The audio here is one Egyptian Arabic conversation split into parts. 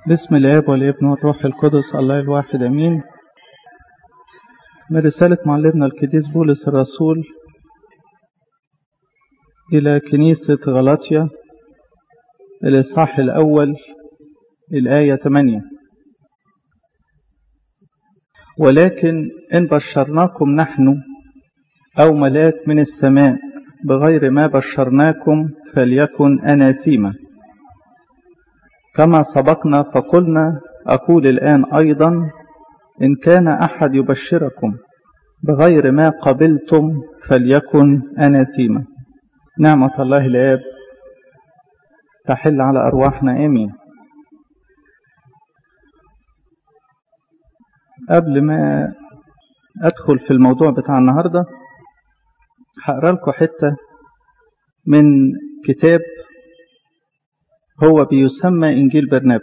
بسم الاب والابن والروح القدس الله الواحد امين من رسالة معلمنا القديس بولس الرسول إلى كنيسة غلاطيا الإصحاح الأول الآية 8 ولكن إن بشرناكم نحن أو ملاك من السماء بغير ما بشرناكم فليكن أناثيما كما سبقنا فقلنا أقول الآن أيضا إن كان أحد يبشركم بغير ما قبلتم فليكن أناثيما نعمة الله الآب تحل على أرواحنا آمين قبل ما أدخل في الموضوع بتاع النهاردة هقرا لكم حتة من كتاب هو بيسمى إنجيل برنابا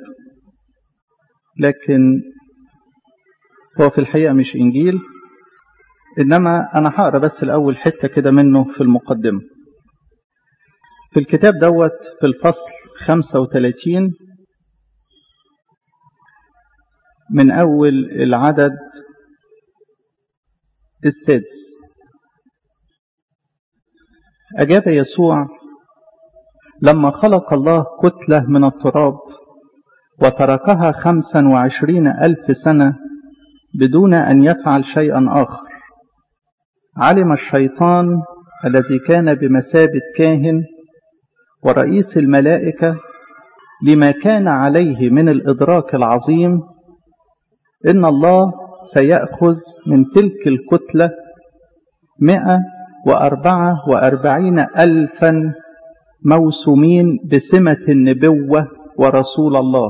لكن هو في الحقيقة مش إنجيل إنما أنا هقرا بس الأول حتة كده منه في المقدمة في الكتاب دوت في الفصل 35 من أول العدد السادس أجاب يسوع لما خلق الله كتلة من التراب وتركها خمسا وعشرين ألف سنة بدون أن يفعل شيئا آخر علم الشيطان الذي كان بمثابة كاهن ورئيس الملائكة لما كان عليه من الإدراك العظيم إن الله سيأخذ من تلك الكتلة مئة وأربعة وأربعين ألفا موسومين بسمة النبوة ورسول الله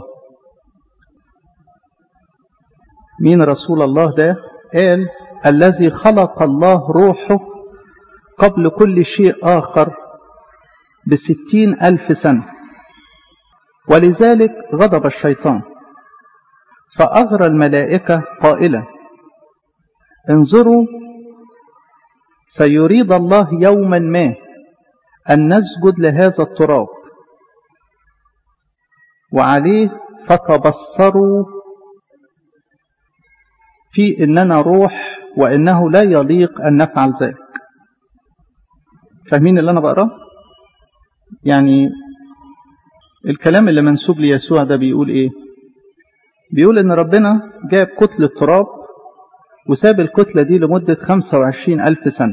مين رسول الله ده قال الذي خلق الله روحه قبل كل شيء آخر بستين ألف سنة ولذلك غضب الشيطان فأغرى الملائكة قائلا انظروا سيريد الله يوما ما أن نسجد لهذا التراب وعليه فتبصروا في إننا روح وإنه لا يليق أن نفعل ذلك فاهمين اللي أنا بقراه؟ يعني الكلام اللي منسوب ليسوع ده بيقول إيه؟ بيقول إن ربنا جاب كتلة تراب وساب الكتلة دي لمدة 25 ألف سنة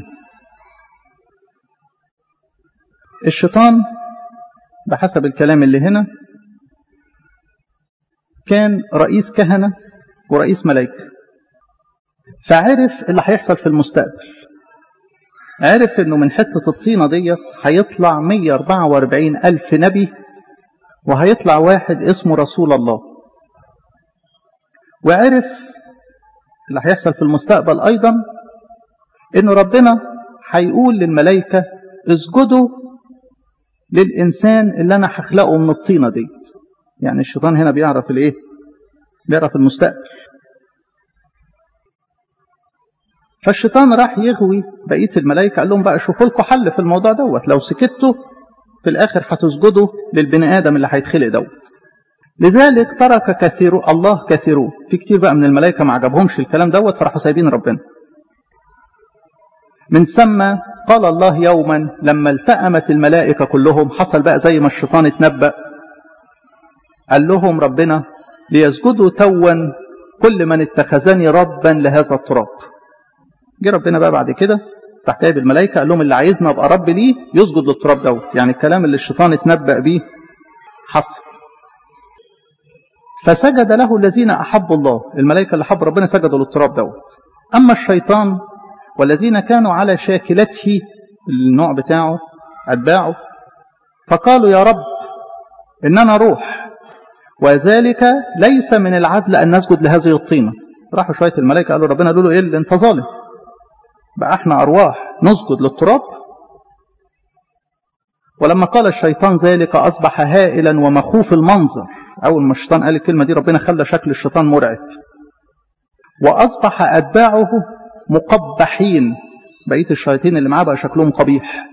الشيطان بحسب الكلام اللي هنا كان رئيس كهنة ورئيس ملائكة فعرف اللي هيحصل في المستقبل عرف انه من حتة الطينة ديت هيطلع 144 ألف نبي وهيطلع واحد اسمه رسول الله وعرف اللي هيحصل في المستقبل أيضا انه ربنا هيقول للملائكة اسجدوا للإنسان اللي أنا هخلقه من الطينة ديت يعني الشيطان هنا بيعرف الإيه بيعرف المستقبل فالشيطان راح يغوي بقية الملائكة قال لهم بقى شوفوا لكم حل في الموضوع دوت لو سكتوا في الآخر هتسجدوا للبني آدم اللي هيتخلق دوت لذلك ترك كثير الله كثيرون في كتير بقى من الملائكة ما عجبهمش الكلام دوت فراحوا سايبين ربنا من ثم قال الله يوما لما التأمت الملائكة كلهم حصل بقى زي ما الشيطان اتنبأ قال لهم ربنا ليسجدوا توا كل من اتخذني ربا لهذا التراب جه ربنا بقى بعد كده راح جايب الملائكة قال لهم اللي عايزنا ابقى رب ليه يسجد للتراب دوت يعني الكلام اللي الشيطان اتنبأ بيه حصل فسجد له الذين أحبوا الله الملائكة اللي حبوا ربنا سجدوا للتراب دوت أما الشيطان والذين كانوا على شاكلته النوع بتاعه أتباعه فقالوا يا رب إننا روح وذلك ليس من العدل أن نسجد لهذه الطينة راحوا شوية الملائكة قالوا ربنا قالوا له إيه اللي أنت ظالم بقى احنا أرواح نسجد للتراب ولما قال الشيطان ذلك أصبح هائلا ومخوف المنظر أول ما الشيطان قال الكلمة دي ربنا خلى شكل الشيطان مرعب وأصبح أتباعه مقبحين بقية الشياطين اللي معاه بقى شكلهم قبيح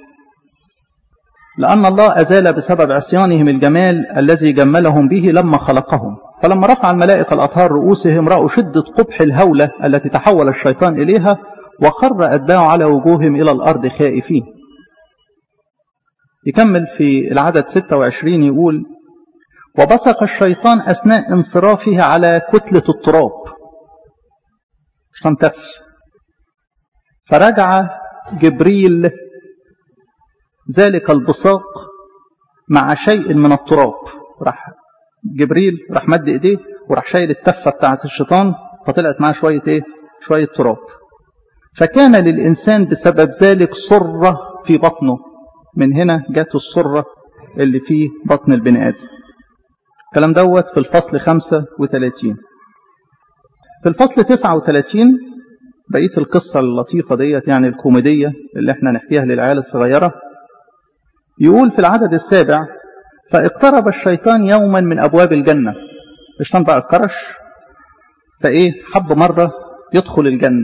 لأن الله أزال بسبب عصيانهم الجمال الذي جملهم به لما خلقهم فلما رفع الملائكة الأطهار رؤوسهم رأوا شدة قبح الهولة التي تحول الشيطان إليها وخر أتباعه على وجوههم إلى الأرض خائفين يكمل في العدد 26 يقول وبصق الشيطان أثناء انصرافه على كتلة التراب فانتفش فرجع جبريل ذلك البصاق مع شيء من التراب راح جبريل راح مد ايديه وراح شايل التفه بتاعه الشيطان فطلعت معاه شويه ايه شويه تراب فكان للانسان بسبب ذلك سره في بطنه من هنا جت السره اللي في بطن البني ادم الكلام دوت في الفصل 35 في الفصل 39 بقيه القصه اللطيفه ديت يعني الكوميديه اللي احنا نحكيها للعيال الصغيره يقول في العدد السابع فاقترب الشيطان يوما من أبواب الجنة الشيطان بقى اتكرش فإيه حب مرة يدخل الجنة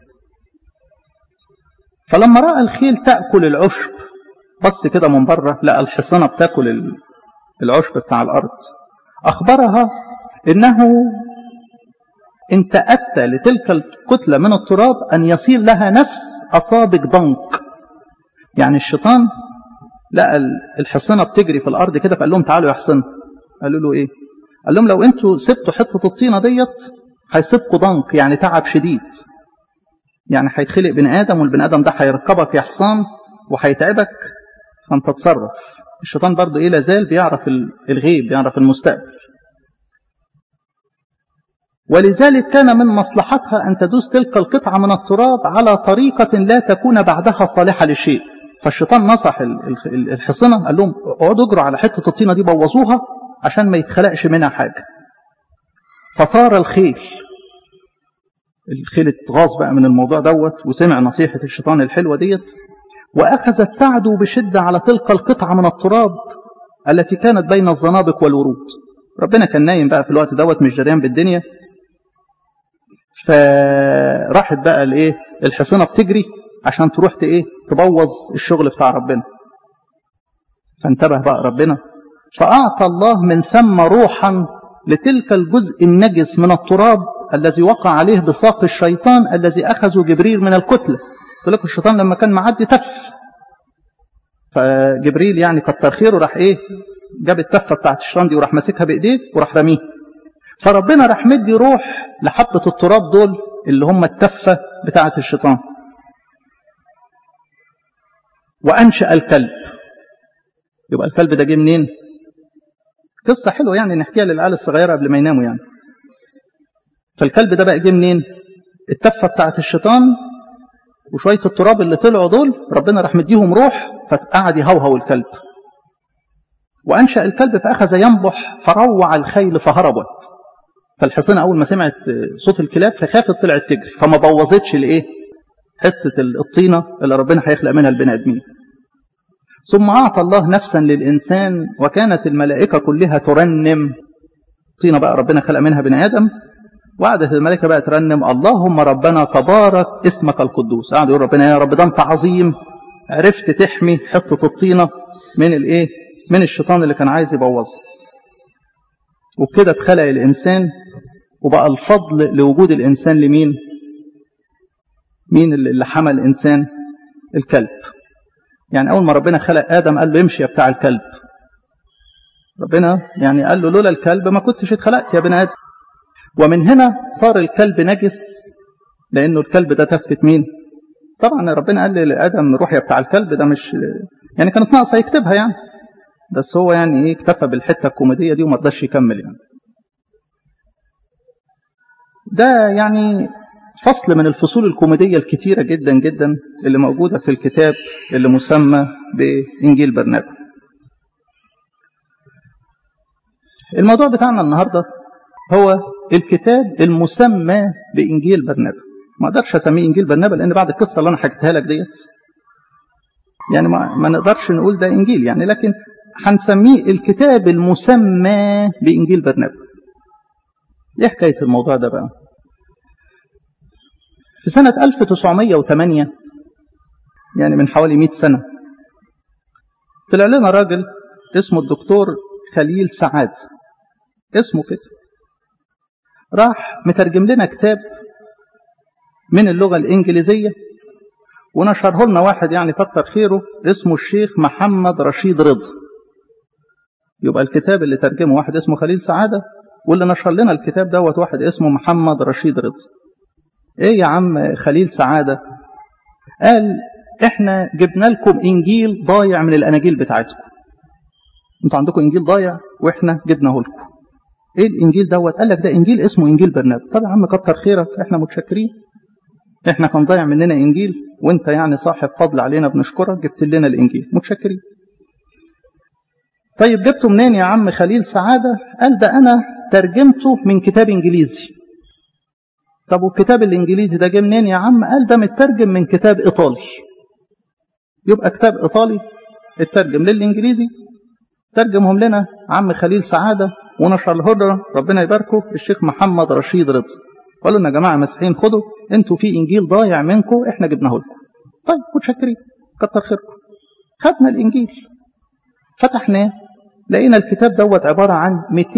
فلما رأى الخيل تأكل العشب بص كده من بره لقى الحصانة بتاكل العشب بتاع الأرض أخبرها إنه إن تأتى لتلك الكتلة من التراب أن يصير لها نفس أصابع ضنك يعني الشيطان لقى الحصنة بتجري في الأرض كده فقال لهم تعالوا يا حصنة قالوا له إيه قال لهم لو أنتوا سبتوا حتة الطينة ديت هيسيبكوا ضنك يعني تعب شديد يعني هيتخلق بني آدم والبني آدم ده هيركبك يا حصان وهيتعبك فأنت تصرف الشيطان برضه إيه لازال بيعرف الغيب بيعرف المستقبل ولذلك كان من مصلحتها أن تدوس تلك القطعة من التراب على طريقة لا تكون بعدها صالحة لشيء فالشيطان نصح الحصنة قال لهم اقعدوا اجروا على حتة الطينة دي بوظوها عشان ما يتخلقش منها حاجة فثار الخيل الخيل اتغاظ بقى من الموضوع دوت وسمع نصيحة الشيطان الحلوة ديت وأخذت تعدو بشدة على تلك القطعة من التراب التي كانت بين الزنابق والورود ربنا كان نايم بقى في الوقت دوت مش جريان بالدنيا فراحت بقى الايه الحصنة بتجري عشان تروح ايه تبوظ الشغل بتاع ربنا فانتبه بقى ربنا فأعطى الله من ثم روحا لتلك الجزء النجس من التراب الذي وقع عليه بساق الشيطان الذي أخذه جبريل من الكتلة قلت لكم الشيطان لما كان معدي تف فجبريل يعني كتر خيره راح ايه جاب التفه بتاعت الشيطان دي وراح ماسكها بايديه وراح رميه فربنا راح مدي روح لحبه التراب دول اللي هم التفه بتاعت الشيطان وأنشأ الكلب يبقى الكلب ده جه منين قصة حلوة يعني نحكيها للعيال الصغيرة قبل ما يناموا يعني فالكلب ده بقى جه منين التفة بتاعت الشيطان وشوية التراب اللي طلعوا دول ربنا راح مديهم روح فقعد يهوهو الكلب وأنشأ الكلب فأخذ ينبح فروع الخيل فهربت فالحصينة أول ما سمعت صوت الكلاب فخافت طلعت تجري فما بوظتش الإيه حتة الطينة اللي ربنا هيخلق منها البني آدمين ثم أعطى الله نفسا للإنسان وكانت الملائكة كلها ترنم طينة بقى ربنا خلق منها بني آدم وقعدت الملائكة بقى ترنم اللهم ربنا تبارك اسمك القدوس قعد يقول ربنا يا رب ده أنت عظيم عرفت تحمي حتة الطينة من الإيه من الشيطان اللي كان عايز يبوظها وبكده اتخلق الإنسان وبقى الفضل لوجود الإنسان لمين مين اللي حمى الإنسان الكلب يعني أول ما ربنا خلق آدم قال له امشي يا بتاع الكلب ربنا يعني قال له لولا الكلب ما كنتش اتخلقت يا بني آدم ومن هنا صار الكلب نجس لأنه الكلب ده تفت مين طبعا ربنا قال لآدم روح يا بتاع الكلب ده مش يعني كانت ناقصة يكتبها يعني بس هو يعني ايه اكتفى بالحتة الكوميدية دي وما رضاش يكمل يعني ده يعني فصل من الفصول الكوميدية الكتيرة جدا جدا اللي موجودة في الكتاب اللي مسمى بإنجيل برنابا الموضوع بتاعنا النهاردة هو الكتاب المسمى بإنجيل برنابا ما اقدرش اسميه انجيل برنابا لان بعد القصه اللي انا حكيتها لك ديت يعني ما, ما نقدرش نقول ده انجيل يعني لكن هنسميه الكتاب المسمى بانجيل برنابا ايه حكايه الموضوع ده بقى في سنة 1908 يعني من حوالي 100 سنة طلع لنا راجل اسمه الدكتور خليل سعاد اسمه كده راح مترجم لنا كتاب من اللغة الإنجليزية ونشره لنا واحد يعني كتر خيره اسمه الشيخ محمد رشيد رضا يبقى الكتاب اللي ترجمه واحد اسمه خليل سعادة واللي نشر لنا الكتاب دوت واحد اسمه محمد رشيد رضا ايه يا عم خليل سعادة قال احنا جبنا لكم انجيل ضايع من الاناجيل بتاعتكم انتوا عندكم انجيل ضايع واحنا جبناه لكم ايه الانجيل دوت قال لك ده انجيل اسمه انجيل برنابا طب يا عم كتر خيرك احنا متشكرين احنا كان ضايع مننا انجيل وانت يعني صاحب فضل علينا بنشكرك جبت لنا الانجيل متشكرين طيب جبته منين يا عم خليل سعادة قال ده انا ترجمته من كتاب انجليزي طب والكتاب الانجليزي ده جه منين يا عم قال ده مترجم من كتاب ايطالي يبقى كتاب ايطالي اترجم للانجليزي ترجمهم لنا عم خليل سعادة ونشر الهدرة ربنا يباركه الشيخ محمد رشيد رضا قالوا لنا يا جماعة مسيحيين خدوا انتوا في انجيل ضايع منكم احنا جبناه لكم طيب متشكرين كتر خيركم خدنا الانجيل فتحناه لقينا الكتاب دوت عبارة عن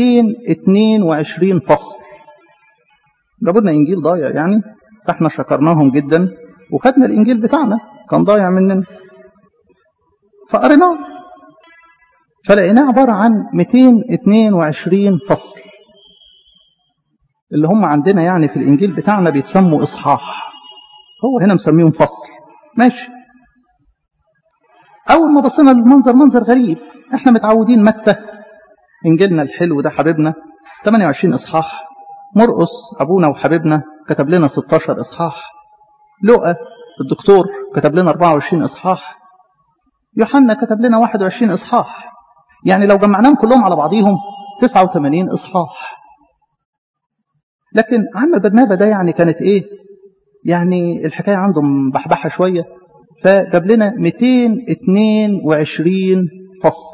222 فصل جابوا لنا انجيل ضايع يعني فاحنا شكرناهم جدا وخدنا الانجيل بتاعنا كان ضايع مننا فقريناه فلقيناه عبارة عن 222 فصل اللي هم عندنا يعني في الإنجيل بتاعنا بيتسموا إصحاح هو هنا مسميهم فصل ماشي أول ما بصينا للمنظر منظر غريب احنا متعودين متى إنجيلنا الحلو ده حبيبنا 28 إصحاح مرقس أبونا وحبيبنا كتب لنا 16 إصحاح لؤى الدكتور كتب لنا 24 إصحاح يوحنا كتب لنا 21 إصحاح يعني لو جمعناهم كلهم على بعضيهم 89 إصحاح لكن عم برنابا ده يعني كانت إيه يعني الحكاية عنده مبحبحة شوية فجاب لنا 222 فصل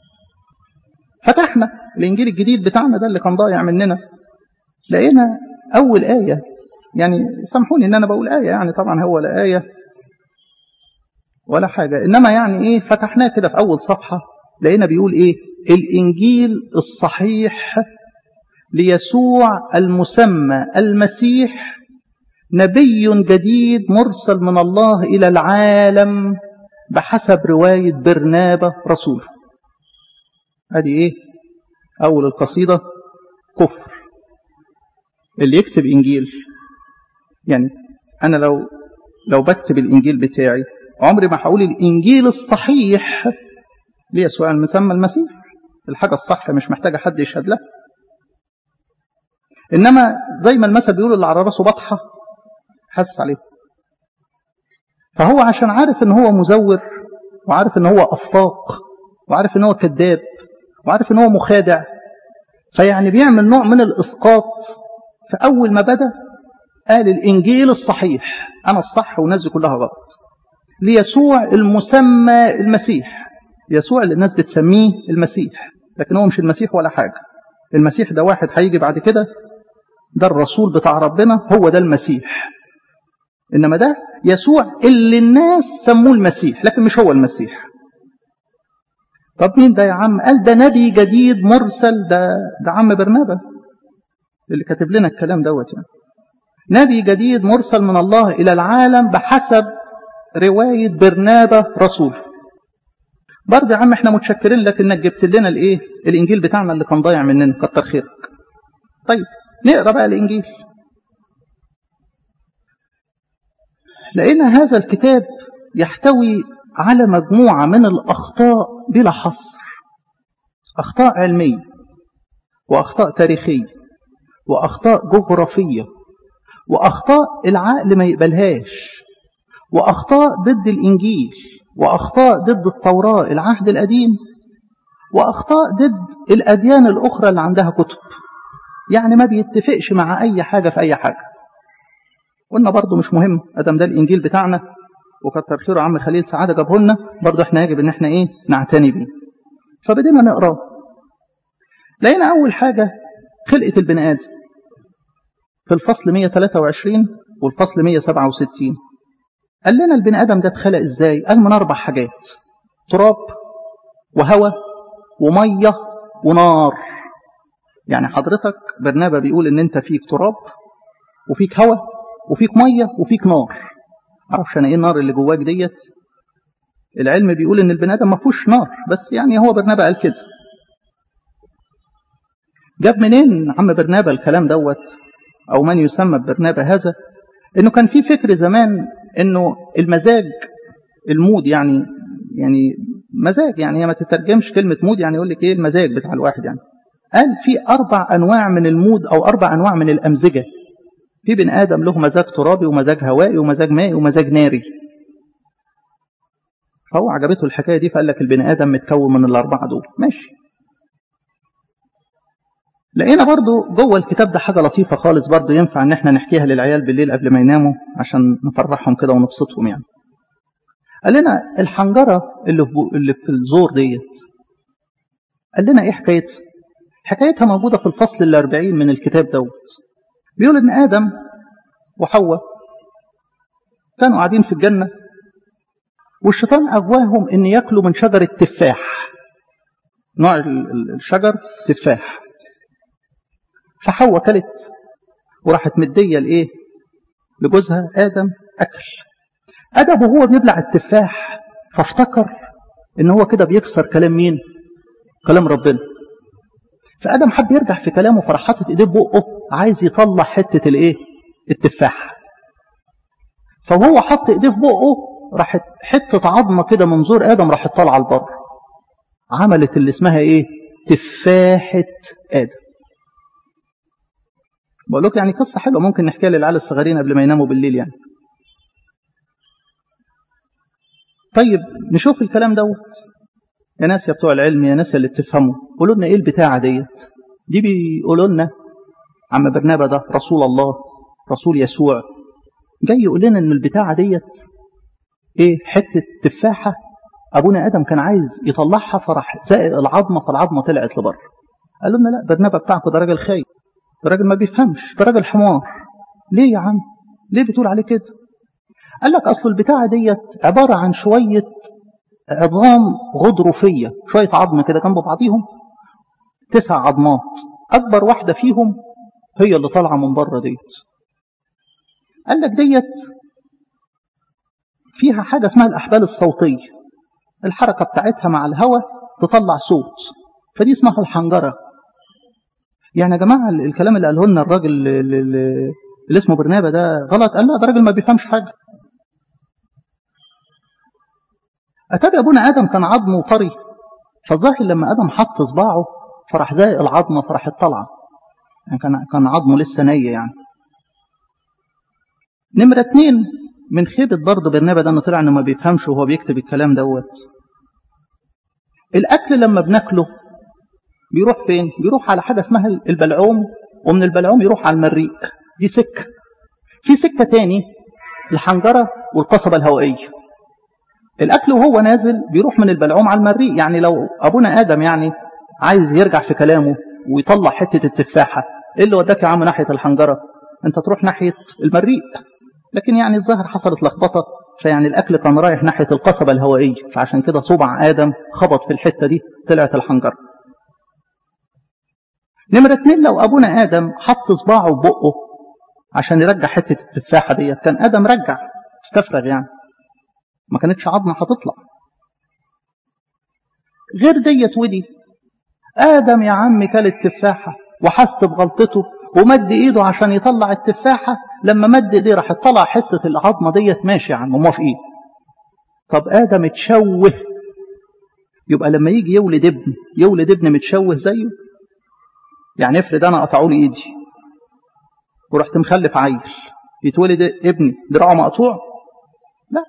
فتحنا الإنجيل الجديد بتاعنا ده اللي كان ضايع مننا لقينا أول آية يعني سامحوني إن أنا بقول آية يعني طبعا هو لا آية ولا حاجة إنما يعني إيه فتحناه كده في أول صفحة لقينا بيقول إيه الإنجيل الصحيح ليسوع المسمى المسيح نبي جديد مرسل من الله إلى العالم بحسب رواية برنابة رسوله ادي ايه اول القصيدة كفر اللي يكتب انجيل يعني انا لو لو بكتب الانجيل بتاعي عمري ما هقول الانجيل الصحيح ليسوع المسمى المسيح الحاجة الصح مش محتاجة حد يشهد لها انما زي ما المثل بيقول اللي على راسه بطحة حس عليه فهو عشان عارف ان هو مزور وعارف ان هو افاق وعارف ان هو كذاب وعارف ان هو مخادع فيعني بيعمل نوع من الاسقاط فاول ما بدا قال الانجيل الصحيح انا الصح والناس دي كلها غلط ليسوع المسمى المسيح يسوع اللي الناس بتسميه المسيح لكن هو مش المسيح ولا حاجه المسيح ده واحد هيجي بعد كده ده الرسول بتاع ربنا هو ده المسيح انما ده يسوع اللي الناس سموه المسيح لكن مش هو المسيح طب مين ده يا عم قال ده نبي جديد مرسل ده ده عم برنابا اللي كاتب لنا الكلام دوت يعني نبي جديد مرسل من الله الى العالم بحسب روايه برنابا رسول برضه يا عم احنا متشكرين لك انك جبت لنا الايه الانجيل بتاعنا اللي كان ضايع مننا كتر خيرك طيب نقرا بقى الانجيل لقينا هذا الكتاب يحتوي على مجموعة من الأخطاء بلا حصر أخطاء علمية وأخطاء تاريخية وأخطاء جغرافية وأخطاء العقل ما يقبلهاش وأخطاء ضد الإنجيل وأخطاء ضد التوراة العهد القديم وأخطاء ضد الأديان الأخرى اللي عندها كتب يعني ما بيتفقش مع أي حاجة في أي حاجة قلنا برضه مش مهم ادم ده الانجيل بتاعنا وكتر خيره عم خليل سعاده جابه لنا برضه احنا يجب ان احنا ايه نعتني بيه فبدينا نقراه لقينا اول حاجه خلقه البني ادم في الفصل 123 والفصل 167 قال لنا البني ادم ده اتخلق ازاي قال من اربع حاجات تراب وهواء وميه ونار يعني حضرتك برنابا بيقول ان انت فيك تراب وفيك هواء وفيك ميه وفيك نار معرفش انا ايه النار اللي جواك ديت العلم بيقول ان البني ادم ما فيهوش نار بس يعني هو برنابا قال كده جاب منين عم برنابا الكلام دوت او من يسمى برنابا هذا انه كان في فكر زمان انه المزاج المود يعني يعني مزاج يعني هي ما تترجمش كلمه مود يعني يقول لك ايه المزاج بتاع الواحد يعني قال في اربع انواع من المود او اربع انواع من الامزجه في بني ادم له مزاج ترابي ومزاج هوائي ومزاج مائي ومزاج ناري فهو عجبته الحكايه دي فقال لك البني ادم متكون من الاربعه دول ماشي لقينا برضو جوه الكتاب ده حاجه لطيفه خالص برضو ينفع ان احنا نحكيها للعيال بالليل قبل ما يناموا عشان نفرحهم كده ونبسطهم يعني قال لنا الحنجره اللي في اللي في الزور ديت قال لنا ايه حكايتها حكايتها موجوده في الفصل الأربعين من الكتاب دوت بيقول ان ادم وحواء كانوا قاعدين في الجنه والشيطان اغواهم ان ياكلوا من شجر التفاح نوع الشجر تفاح فحواء كلت وراحت مديه لايه لجوزها ادم اكل ادم وهو بيبلع التفاح فافتكر ان هو كده بيكسر كلام مين كلام ربنا فادم حب يرجع في كلامه فراح حاطط ايديه بقه عايز يطلع حته الايه التفاح فهو حط ايديه في بقه راحت حته عظمه كده من زور ادم راحت طالعه لبره عملت اللي اسمها ايه تفاحه ادم بقول لكم يعني قصه حلوه ممكن نحكيها للعيال الصغيرين قبل ما يناموا بالليل يعني طيب نشوف الكلام دوت يا ناس يا بتوع العلم يا ناس اللي بتفهموا قولوا لنا ايه البتاعه ديت دي بيقولوا لنا عم برنابا ده رسول الله رسول يسوع جاي يقول لنا ان البتاعه ديت ايه حته تفاحه ابونا ادم كان عايز يطلعها فراح زائق العظمه فالعظمه طلعت لبره قالوا لنا لا برنابا بتاعكم ده راجل خايب ده راجل ما بيفهمش ده راجل حمار ليه يا عم ليه بتقول عليه كده قال لك اصل البتاعه ديت عباره عن شويه عظام غضروفيه شويه عظم كده جنب بعضيهم تسع عظمات اكبر واحده فيهم هي اللي طالعه من بره ديت قال لك ديت فيها حاجه اسمها الاحبال الصوتيه الحركه بتاعتها مع الهواء تطلع صوت فدي اسمها الحنجره يعني يا جماعه الكلام اللي قاله لنا الراجل اللي اسمه برنابا ده غلط قال لا ده راجل ما بيفهمش حاجه أتابع أبونا آدم كان عظمه طري فالظاهر لما آدم حط صباعه فراح زائق العظمة فراحت طالعة يعني كان كان عظمه لسه نية يعني نمرة اتنين من خيبة برضه برنابا ده انه طلع انه ما بيفهمش وهو بيكتب الكلام دوت الأكل لما بناكله بيروح فين؟ بيروح على حاجة اسمها البلعوم ومن البلعوم يروح على المريء دي سكة في سكة تاني الحنجرة والقصبة الهوائية الأكل وهو نازل بيروح من البلعوم على المريء يعني لو أبونا آدم يعني عايز يرجع في كلامه ويطلع حتة التفاحة إيه اللي وداك يا عم ناحية الحنجرة أنت تروح ناحية المريء لكن يعني الظاهر حصلت لخبطة فيعني الأكل كان رايح ناحية القصبة الهوائية فعشان كده صبع آدم خبط في الحتة دي طلعت الحنجرة نمرة اتنين لو أبونا آدم حط صباعه ببقه عشان يرجع حتة التفاحة ديت كان آدم رجع استفرغ يعني ما كانتش عظمة هتطلع غير ديت ودي آدم يا عم كل التفاحة وحس بغلطته ومد ايده عشان يطلع التفاحة لما مد ايديه راح طلع حتة العظمة ديت ماشي يا عم موافقين طب آدم اتشوه يبقى لما يجي يولد ابن يولد ابن متشوه زيه يعني افرض انا قطعوا لي ايدي ورحت مخلف عيل يتولد ابني دراعه مقطوع لا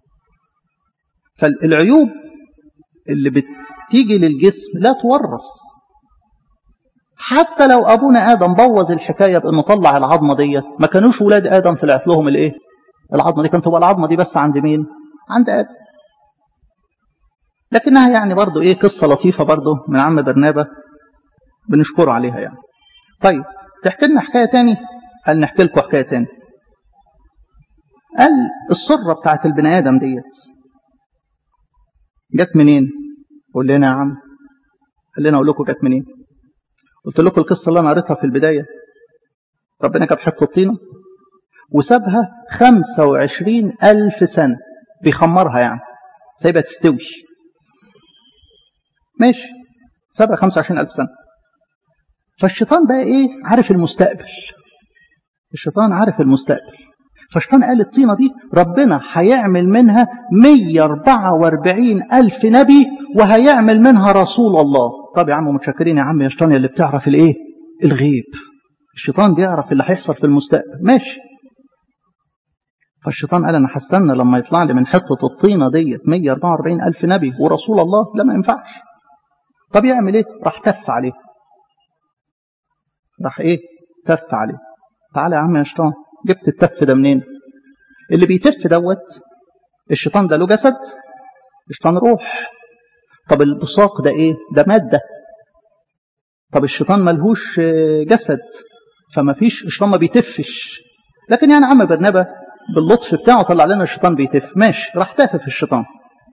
فالعيوب اللي بتيجي للجسم لا تورث حتى لو ابونا ادم بوظ الحكايه بانه طلع العظمه ديت ما كانوش ولاد ادم طلعت لهم الايه العظمه دي كانت تبقى العظمه دي بس عند مين عند ادم لكنها يعني برضو ايه قصه لطيفه برضو من عم برنابا بنشكره عليها يعني طيب تحكي لنا حكايه تاني قال نحكي لكم حكايه تاني قال السره بتاعت البني ادم ديت جت منين قول لنا يا عم قال لنا اقول لكم جت منين قلت لكم القصة اللي أنا قريتها في البداية ربنا جاب حتة طينة وسابها 25 ألف سنة بيخمرها يعني سايبها تستوي ماشي سابها 25 ألف سنة فالشيطان بقى إيه عارف المستقبل الشيطان عارف المستقبل فالشيطان قال الطينة دي ربنا هيعمل منها 144 ألف نبي وهيعمل منها رسول الله طب يا عم متشكرين يا عم يا شيطان اللي بتعرف الايه الغيب الشيطان بيعرف اللي هيحصل في المستقبل ماشي فالشيطان قال انا هستنى لما يطلع لي من حته الطينه ديت 144 الف نبي ورسول الله لا ما ينفعش طب يعمل ايه راح تف عليه راح ايه تف عليه تعالى يا عم يا شيطان جبت التف ده منين اللي بيتف دوت الشيطان ده له جسد الشيطان روح طب البصاق ده ايه ده ماده طب الشيطان ملهوش جسد فما فيش الشيطان ما بيتفش لكن يعني عم برنابا باللطف بتاعه طلع لنا الشيطان بيتف ماشي راح تافف الشيطان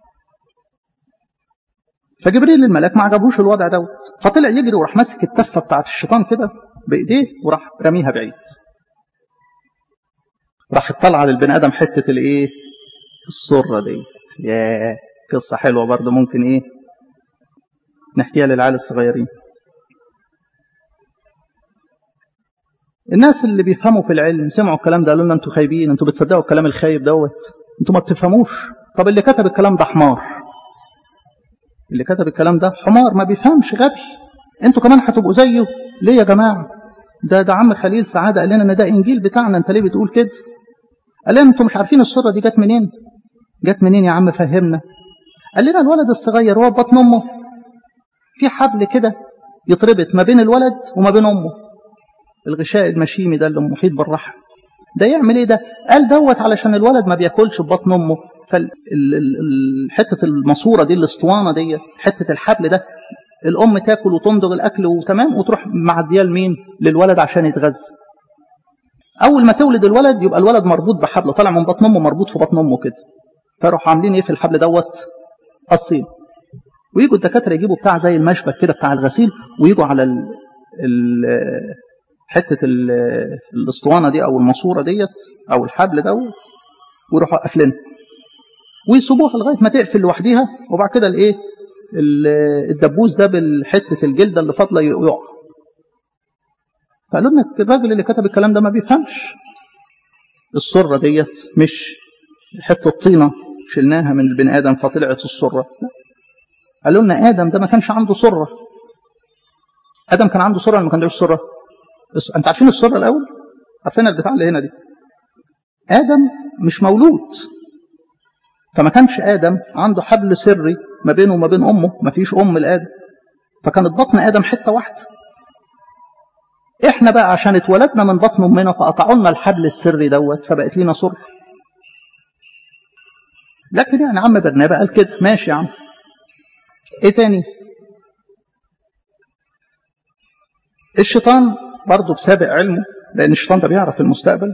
فجبريل الملاك ما عجبوش الوضع دوت فطلع يجري وراح ماسك التفه بتاعت الشيطان كده بايديه وراح رميها بعيد راح طلع للبني ادم حته الايه السره ديت ياه قصه حلوه برضه ممكن ايه نحكيها للعيال الصغيرين الناس اللي بيفهموا في العلم سمعوا الكلام ده قالوا لنا انتوا خايبين انتوا بتصدقوا الكلام الخايب دوت انتوا ما بتفهموش طب اللي كتب الكلام ده حمار اللي كتب الكلام ده حمار ما بيفهمش غبي انتوا كمان هتبقوا زيه ليه يا جماعه ده ده عم خليل سعاده قال لنا ان ده انجيل بتاعنا انت ليه بتقول كده قال لنا انتوا مش عارفين السره دي جت منين جت منين يا عم فهمنا قال لنا الولد الصغير هو بطن امه في حبل كده يتربط ما بين الولد وما بين امه الغشاء المشيمي ده اللي محيط بالرحم ده يعمل ايه ده قال دوت علشان الولد ما بياكلش ببطن امه فحته الماسوره دي الاسطوانه ديت حته الحبل ده الام تاكل وتمضغ الاكل وتمام وتروح معديه لمين للولد عشان يتغذى اول ما تولد الولد يبقى الولد مربوط بحبل طالع من بطن امه مربوط في بطن امه كده فيروحوا عاملين ايه في الحبل دوت قصين ويجوا الدكاتره يجيبوا بتاع زي المشبك كده بتاع الغسيل ويجوا على ال ال حته ال الاسطوانه دي او الماسوره ديت او الحبل دوت ويروحوا قافلينها ويسيبوها لغايه ما تقفل لوحديها وبعد كده الايه الدبوس ده بالحته الجلده اللي فاضله يقع فقالوا لنا الراجل اللي كتب الكلام ده ما بيفهمش السره ديت مش حته طينه شلناها من البني ادم فطلعت السره لا قالوا لنا ادم ده ما كانش عنده سره ادم كان عنده سره ولا ما كانش سره انت عارفين السره الاول عارفين البتاع اللي هنا دي ادم مش مولود فما كانش ادم عنده حبل سري ما بينه وما بين امه ما فيش ام لادم فكانت بطن ادم حته واحده احنا بقى عشان اتولدنا من بطن امنا فقطعوا لنا الحبل السري دوت فبقت لنا سره لكن يعني عم برنابا قال كده ماشي يا عم ايه تاني الشيطان برضه بسابق علمه لان الشيطان ده بيعرف المستقبل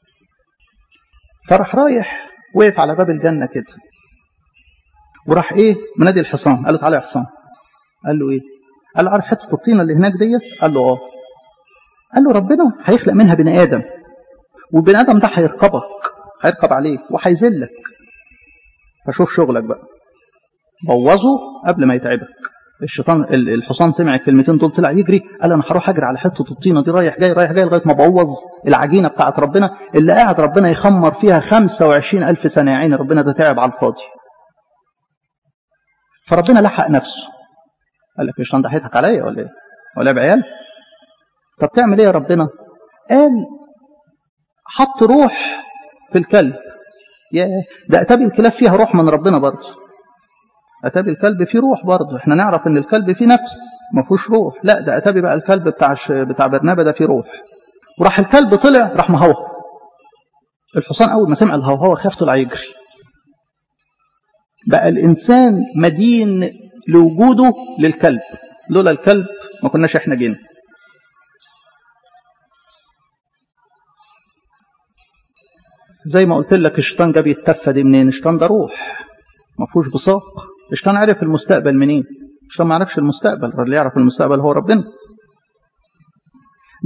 فراح رايح وقف على باب الجنه كده وراح ايه منادي الحصان قال له تعالى يا حصان قال له ايه قال له عارف حته الطينه اللي هناك ديت قال له اه قال له ربنا هيخلق منها بني ادم والبني ادم ده هيركبك هيركب عليك وهيذلك فشوف شغلك بقى بوظه قبل ما يتعبك الشيطان الحصان سمع الكلمتين دول طلع يجري قال انا هروح اجري على حته الطينه دي رايح جاي رايح جاي لغايه ما بوظ العجينه بتاعت ربنا اللي قاعد ربنا يخمر فيها 25 ألف سنه يا عيني ربنا ده تعب على الفاضي فربنا لحق نفسه قال لك الشيطان ده هيضحك عليا ولا ايه؟ ولا بعيال؟ طب تعمل ايه يا ربنا؟ قال حط روح في الكلب يا ده اتابي الكلاب فيها روح من ربنا برضه اتابي الكلب فيه روح برضه احنا نعرف ان الكلب فيه نفس ما فيهوش روح لا ده اتابي بقى الكلب بتاع بتاع برنابا ده فيه روح وراح الكلب طلع راح مهوه الحصان اول ما سمع الهوهوه خاف طلع يجري بقى الانسان مدين لوجوده للكلب لولا الكلب ما كناش احنا جينا زي ما قلت لك الشيطان جاب التفه دي منين الشيطان ده روح ما فيهوش بصاق الشيطان عرف المستقبل منين الشيطان ما عرفش المستقبل اللي يعرف المستقبل هو ربنا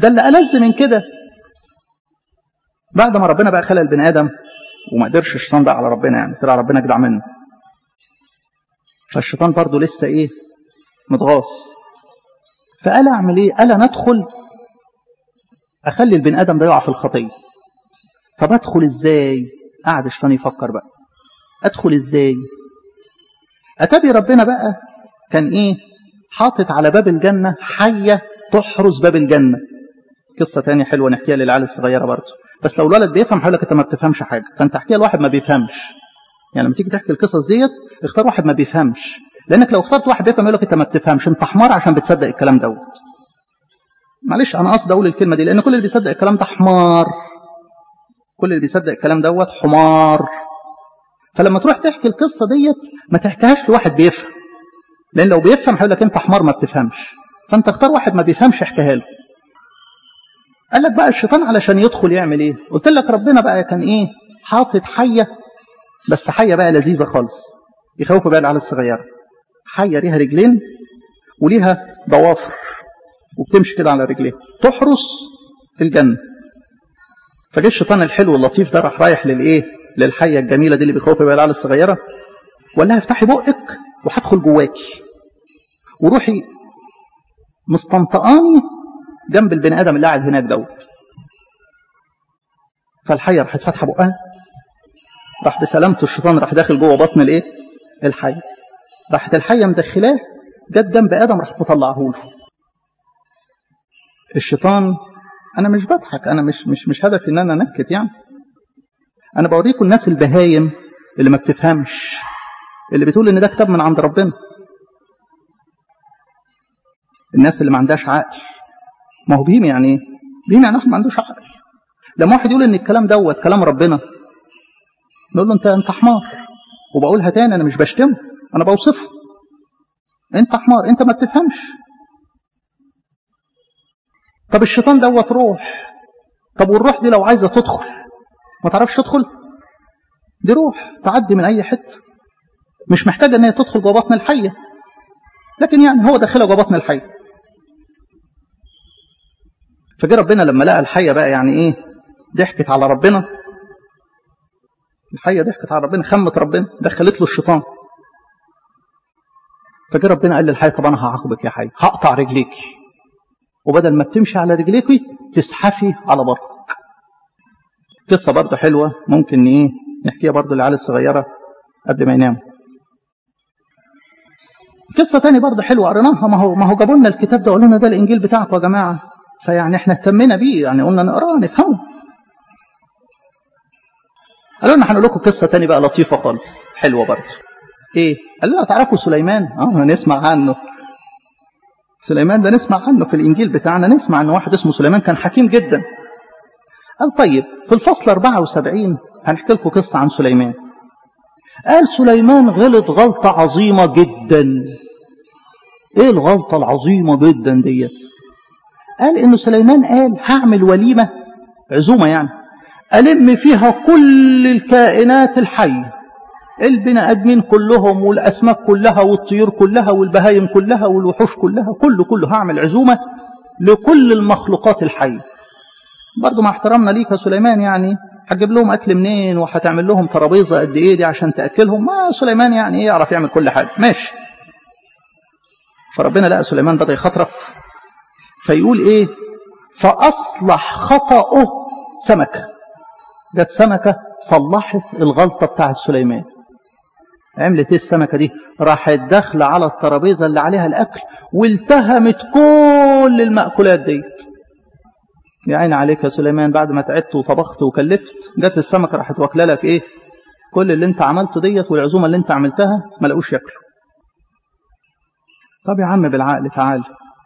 ده اللي ألذ من كده بعد ما ربنا بقى خلق البني آدم وما قدرش الشيطان بقى على ربنا يعني طلع ربنا جدع منه فالشيطان برضه لسه ايه متغاص فقال اعمل ايه قال ندخل اخلي البني ادم ده يقع في الخطيه طب ادخل ازاي قعد الشيطان يفكر بقى ادخل ازاي اتبي ربنا بقى كان ايه حاطط على باب الجنه حيه تحرس باب الجنه قصه تانية حلوه نحكيها للعيال الصغيره برضه بس لو الولد بيفهم هيقول لك انت ما بتفهمش حاجه فانت احكيها لواحد ما بيفهمش يعني لما تيجي تحكي القصص ديت اختار واحد ما بيفهمش لانك لو اخترت واحد بيفهم يقول لك انت ما بتفهمش انت حمار عشان بتصدق الكلام دوت معلش انا قصدي اقول الكلمه دي لان كل اللي بيصدق الكلام ده حمار كل اللي بيصدق الكلام دوت حمار فلما تروح تحكي القصه ديت ما تحكيهاش لواحد بيفهم لان لو بيفهم هيقول لك انت حمار ما بتفهمش فانت اختار واحد ما بيفهمش احكيها له قال لك بقى الشيطان علشان يدخل يعمل ايه قلت لك ربنا بقى كان ايه حاطط حيه بس حيه بقى لذيذه خالص يخوف بقى العيال الصغيره حيه ليها رجلين وليها ضوافر وبتمشي كده على رجليها تحرس الجنه فجه الشيطان الحلو اللطيف ده راح رايح للايه للحيه الجميله دي اللي بيخوف بقى العيال الصغيره وقال لها افتحي بقك وهدخل جواكي وروحي مستنطقاني جنب البني ادم اللي قاعد هناك دوت فالحيه راحت فاتحه بقها راح بسلامته الشيطان راح داخل جوه بطن الايه الحيه راحت الحيه مدخلاه جت جنب ادم راحت مطلعه له الشيطان انا مش بضحك انا مش مش مش هدفي ان انا انكت يعني انا بوريكم الناس البهايم اللي ما بتفهمش اللي بتقول ان ده كتاب من عند ربنا الناس اللي ما عندهاش عقل ما هو بهيم يعني ايه بهيم يعني ما عندوش عقل لما واحد يقول ان الكلام دوت كلام ربنا نقول له انت انت حمار وبقولها تاني انا مش بشتمه انا بوصفه انت حمار انت ما بتفهمش طب الشيطان دوت روح طب والروح دي لو عايزه تدخل ما تعرفش تدخل دي روح تعدي من اي حته مش محتاجه ان هي تدخل جوه بطن الحيه لكن يعني هو داخلها جوه بطن الحيه فجه ربنا لما لقى الحيه بقى يعني ايه ضحكت على ربنا الحيه ضحكت على ربنا خمت ربنا دخلت له الشيطان فجه ربنا قال للحيه طب انا هعاقبك يا حي هقطع رجليك وبدل ما بتمشي على رجليك تزحفي على بطنك قصه برضه حلوه ممكن ايه نحكيها برضه للعيال الصغيره قبل ما يناموا قصه تاني برضه حلوه قريناها ما هو ما هو جابوا لنا الكتاب ده قالوا لنا ده الانجيل بتاعكم يا جماعه فيعني احنا اهتمينا بيه يعني قلنا نقراه نفهمه قالوا لنا هنقول لكم قصه تاني بقى لطيفه خالص حلوه برضه ايه قالوا لنا تعرفوا سليمان اه نسمع عنه سليمان ده نسمع عنه في الانجيل بتاعنا نسمع ان واحد اسمه سليمان كان حكيم جدا قال طيب في الفصل 74 هنحكي لكم قصه عن سليمان قال سليمان غلط غلطه عظيمه جدا ايه الغلطه العظيمه جدا ديت قال انه سليمان قال هعمل وليمه عزومه يعني الم فيها كل الكائنات الحيه البني ادمين كلهم والاسماك كلها والطيور كلها والبهايم كلها والوحوش كلها كله كله هعمل عزومه لكل المخلوقات الحيه برضه مع احترامنا ليك يا سليمان يعني هتجيب لهم اكل منين وهتعمل لهم ترابيزه قد ايه دي عشان تاكلهم ما سليمان يعني ايه يعرف يعمل كل حاجه ماشي فربنا لقى سليمان بدا يخطرف فيقول ايه فاصلح خطاه سمكه جت سمكه صلحت الغلطه بتاعت سليمان عملت ايه السمكه دي راحت داخله على الترابيزه اللي عليها الاكل والتهمت كل المأكولات ديت يا عيني عليك يا سليمان بعد ما تعبت وطبخت وكلفت جت السمكه راحت واكله لك ايه كل اللي انت عملته ديت والعزومه اللي انت عملتها ما لقوش ياكلوا طب يا عم بالعقل تعال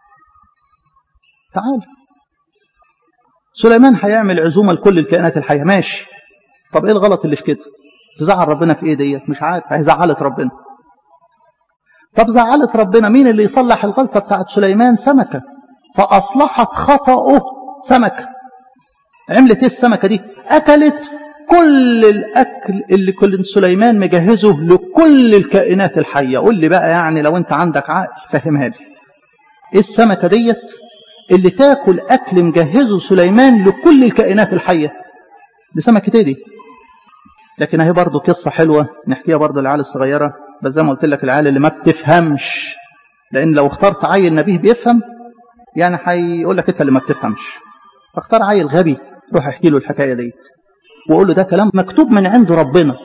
تعال سليمان هيعمل عزومه لكل الكائنات الحيه ماشي طب ايه الغلط اللي في كده تزعل ربنا في ايه ديت مش عارف هي زعلت ربنا طب زعلت ربنا مين اللي يصلح الغلطه بتاعت سليمان سمكه فاصلحت خطاه سمكه عملت ايه السمكه دي اكلت كل الاكل اللي كل سليمان مجهزه لكل الكائنات الحيه قول لي بقى يعني لو انت عندك عقل فهمها لي ايه السمكه ديت اللي تاكل أكل مجهزه سليمان لكل الكائنات الحية دي سمكة ايه دي لكن اهي برضه قصة حلوة نحكيها برضه للعيال الصغيرة بس زي ما قلت لك العيال اللي ما بتفهمش لأن لو اخترت عيل نبيه بيفهم يعني هيقول لك أنت اللي ما بتفهمش فاختار عيل غبي روح احكي له الحكاية ديت وقول له ده كلام مكتوب من عند ربنا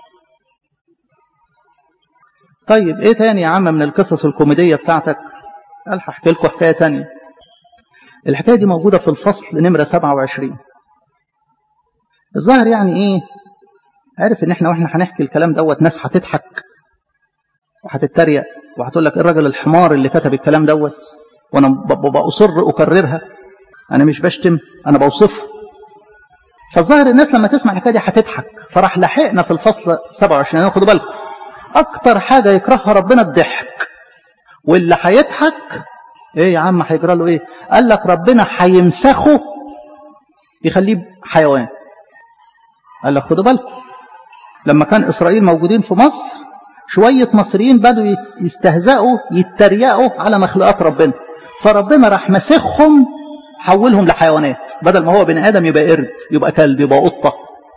طيب ايه تاني يا عم من القصص الكوميدية بتاعتك قال هحكي لكم حكاية تانية الحكاية دي موجودة في الفصل نمرة 27 الظاهر يعني ايه عارف ان احنا واحنا هنحكي الكلام دوت ناس هتضحك وهتتريق وهتقول لك ايه الراجل الحمار اللي كتب الكلام دوت وانا بأصر اكررها انا مش بشتم انا بوصفه فالظاهر الناس لما تسمع الحكايه دي هتضحك فراح لحقنا في الفصل 27 يعني خدوا بالكم اكتر حاجه يكرهها ربنا الضحك واللي هيضحك ايه يا عم هيجرى له ايه قال لك ربنا هيمسخه يخليه حيوان قال لك خدوا بالكم لما كان اسرائيل موجودين في مصر شويه مصريين بدوا يستهزئوا يتريقوا على مخلوقات ربنا فربنا راح مسخهم حولهم لحيوانات بدل ما هو بني ادم يبقى قرد يبقى كلب يبقى قطه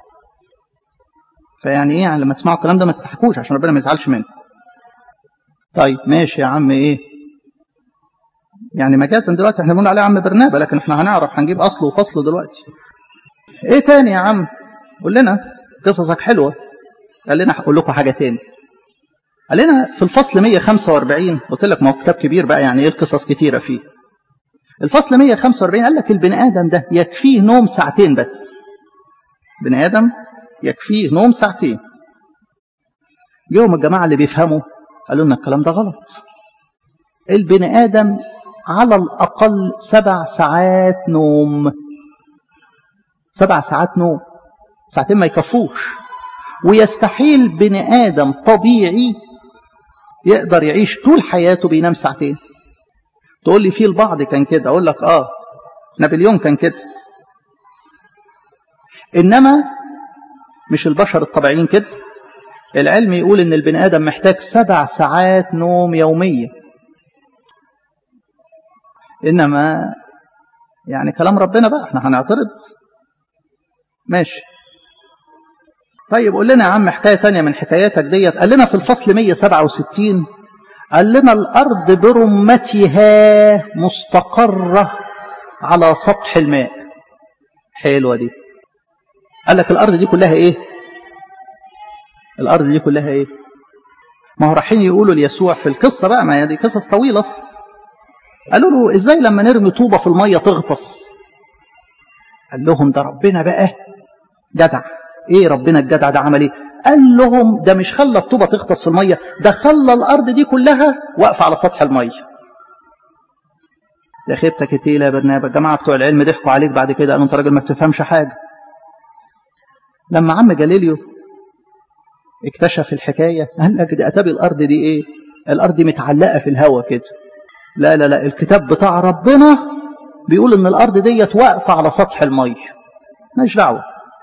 فيعني ايه يعني لما تسمعوا الكلام ده ما تضحكوش عشان ربنا ما يزعلش منكم طيب ماشي يا عم ايه يعني مجازا دلوقتي احنا بنقول عليه عم برنابا لكن احنا هنعرف هنجيب اصله وفصله دلوقتي ايه تاني يا عم قول لنا قصصك حلوه قال لنا هقول لكم حاجه تاني قال لنا في الفصل 145 قلت لك ما هو كتاب كبير بقى يعني ايه القصص كتيره فيه الفصل 145 قال لك البني ادم ده يكفيه نوم ساعتين بس بني ادم يكفيه نوم ساعتين يوم الجماعه اللي بيفهموا قالوا لنا الكلام ده غلط البني ادم على الاقل سبع ساعات نوم سبع ساعات نوم ساعتين ما يكفوش ويستحيل بني ادم طبيعي يقدر يعيش طول حياته بينام ساعتين تقول لي في البعض كان كده اقول لك اه نابليون كان كده انما مش البشر الطبيعيين كده العلم يقول ان البني ادم محتاج سبع ساعات نوم يوميا انما يعني كلام ربنا بقى احنا هنعترض ماشي طيب قول لنا يا عم حكايه تانية من حكاياتك ديت قال لنا في الفصل 167 قال لنا الارض برمتها مستقره على سطح الماء حلوه دي قال لك الارض دي كلها ايه الارض دي كلها ايه ما هو رايحين يقولوا ليسوع في القصه بقى ما هي دي قصص طويله اصلا قالوا له ازاي لما نرمي طوبه في الميه تغطس قال لهم ده ربنا بقى جدع ايه ربنا الجدع ده عمل ايه قال لهم ده مش خلى الطوبه تغطس في الميه ده خلى الارض دي كلها واقفه على سطح الميه يا خيبتك كتير يا برنابا الجماعه بتوع العلم ضحكوا عليك بعد كده قالوا انت راجل ما بتفهمش حاجه لما عم جاليليو اكتشف الحكايه قال لك دي اتابي الارض دي ايه الارض متعلقه في الهواء كده لا لا لا الكتاب بتاع ربنا بيقول ان الارض ديت واقفه على سطح الميه ماليش دعوه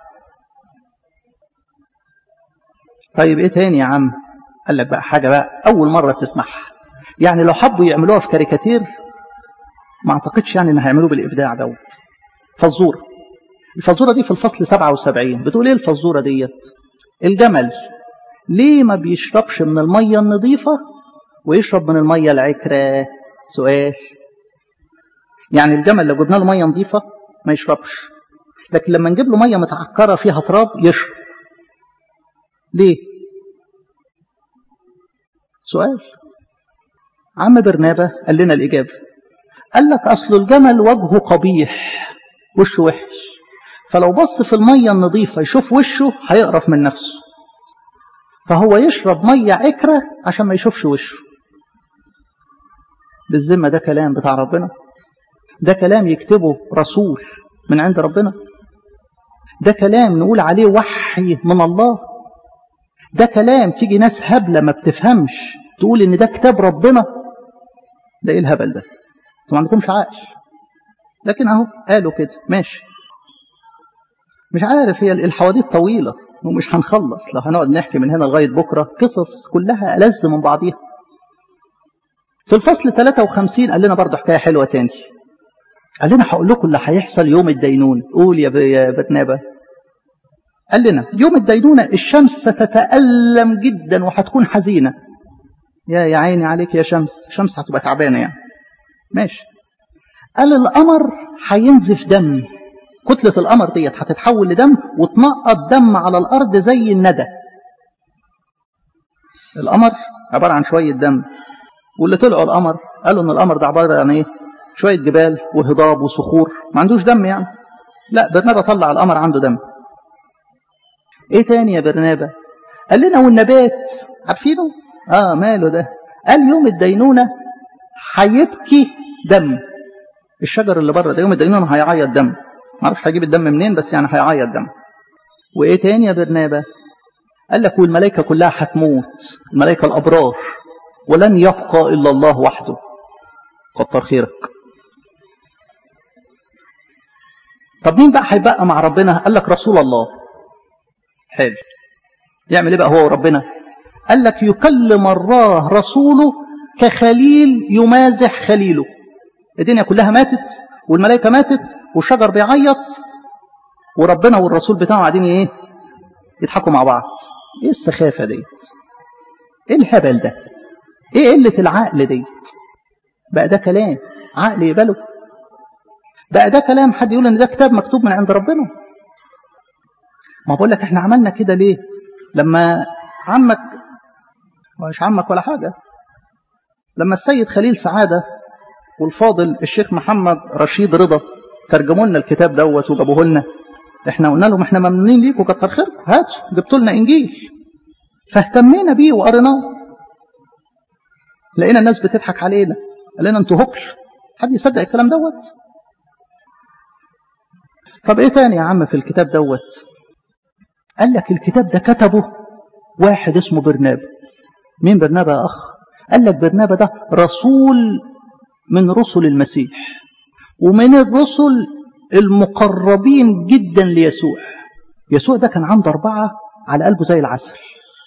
طيب ايه تاني يا عم قال لك بقى حاجه بقى اول مره تسمعها يعني لو حبوا يعملوها في كاريكاتير ما اعتقدش يعني ان هيعملوه بالابداع دوت فزوره الفزوره دي في الفصل 77 بتقول ايه الفزوره ديت الجمل ليه ما بيشربش من الميه النظيفه ويشرب من الميه العكره سؤال يعني الجمل لو جبنا له ميه نظيفه ما يشربش لكن لما نجيب له ميه متعكره فيها تراب يشرب ليه سؤال عم برنابة قال لنا الإجابة قال لك أصل الجمل وجهه قبيح وشه وحش فلو بص في المية النظيفة يشوف وشه هيقرف من نفسه فهو يشرب مية عكرة عشان ما يشوفش وشه بالذمة ده كلام بتاع ربنا ده كلام يكتبه رسول من عند ربنا ده كلام نقول عليه وحي من الله ده كلام تيجي ناس هبلة ما بتفهمش تقول ان ده كتاب ربنا ده ايه الهبل ده انتوا ما عندكمش عقل لكن اهو قالوا كده ماشي مش عارف هي الحواديت طويلة ومش هنخلص لو هنقعد نحكي من هنا لغاية بكرة قصص كلها ألذ من بعضيها في الفصل 53 قال لنا برضه حكاية حلوة تاني قال لنا هقول لكم اللي هيحصل يوم الدينون قول يا يا برنابا قال لنا يوم الدينونة الشمس ستتألم جدا وهتكون حزينة يا يا عيني عليك يا شمس الشمس هتبقى تعبانة يعني ماشي قال القمر هينزف دم كتلة القمر ديت هتتحول لدم وتنقط دم على الأرض زي الندى القمر عبارة عن شوية دم واللي طلعوا القمر قالوا ان القمر ده عبارة عن ايه شوية جبال وهضاب وصخور ما عندوش دم يعني لا برنابا طلع القمر عنده دم ايه تاني يا برنابا قال لنا والنبات عارفينه اه ماله ده قال يوم الدينونة هيبكي دم الشجر اللي بره ده يوم الدينونة هيعيط دم ما اعرفش هيجيب الدم منين بس يعني هيعيط دم وايه تاني يا برنابا قال لك والملائكة كلها هتموت الملائكة الأبرار ولن يبقى إلا الله وحده كتر خيرك طب مين بقى هيبقى مع ربنا قال لك رسول الله حلو يعمل ايه بقى هو وربنا قال لك يكلم الله رسوله كخليل يمازح خليله الدنيا كلها ماتت والملائكة ماتت والشجر بيعيط وربنا والرسول بتاعه قاعدين ايه يضحكوا مع بعض ايه السخافة ديت ايه الهبل ده ايه قلة العقل ديت بقى ده كلام عقل يقبله بقى ده كلام حد يقول ان ده كتاب مكتوب من عند ربنا ما بقول لك احنا عملنا كده ليه لما عمك مش عمك ولا حاجة لما السيد خليل سعادة والفاضل الشيخ محمد رشيد رضا ترجموا لنا الكتاب دوت وجابوه لنا احنا قلنا لهم احنا ممنونين ليكم كتر خيركم هاتوا جبتوا لنا انجيل فاهتمينا بيه وقريناه لقينا الناس بتضحك علينا قال لنا انتوا هبل حد يصدق الكلام دوت طب ايه تاني يا عم في الكتاب دوت قال لك الكتاب ده كتبه واحد اسمه برنابا مين برنابا يا اخ قال لك برنابا ده رسول من رسل المسيح ومن الرسل المقربين جدا ليسوع يسوع ده كان عنده أربعة على قلبه زي العسل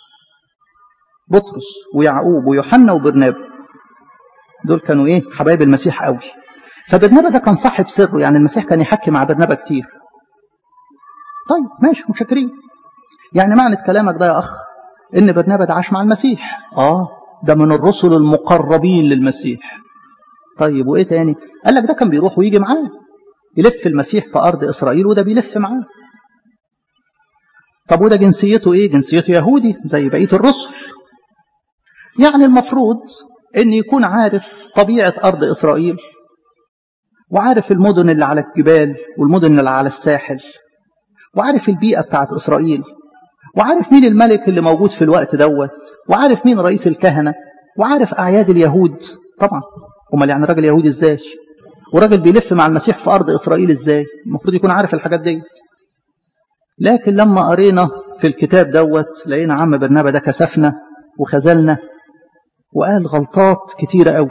بطرس ويعقوب ويوحنا وبرنابا دول كانوا ايه حبايب المسيح قوي فبرنابا ده كان صاحب سره يعني المسيح كان يحكي مع برنابا كتير طيب ماشي متشكرين يعني معنى كلامك ده يا اخ ان برنابا ده عاش مع المسيح اه ده من الرسل المقربين للمسيح طيب وايه تاني قال لك ده كان بيروح ويجي معاه يلف المسيح في ارض اسرائيل وده بيلف معاه طب وده جنسيته ايه جنسيته يهودي زي بقيه الرسل يعني المفروض ان يكون عارف طبيعه ارض اسرائيل وعارف المدن اللي على الجبال والمدن اللي على الساحل وعارف البيئه بتاعت اسرائيل وعارف مين الملك اللي موجود في الوقت دوت وعارف مين رئيس الكهنه وعارف اعياد اليهود طبعا امال يعني راجل يهودي ازاي وراجل بيلف مع المسيح في ارض اسرائيل ازاي المفروض يكون عارف الحاجات ديت لكن لما قرينا في الكتاب دوت لقينا عم برنابا ده كسفنا وخذلنا وقال غلطات كتيرة قوي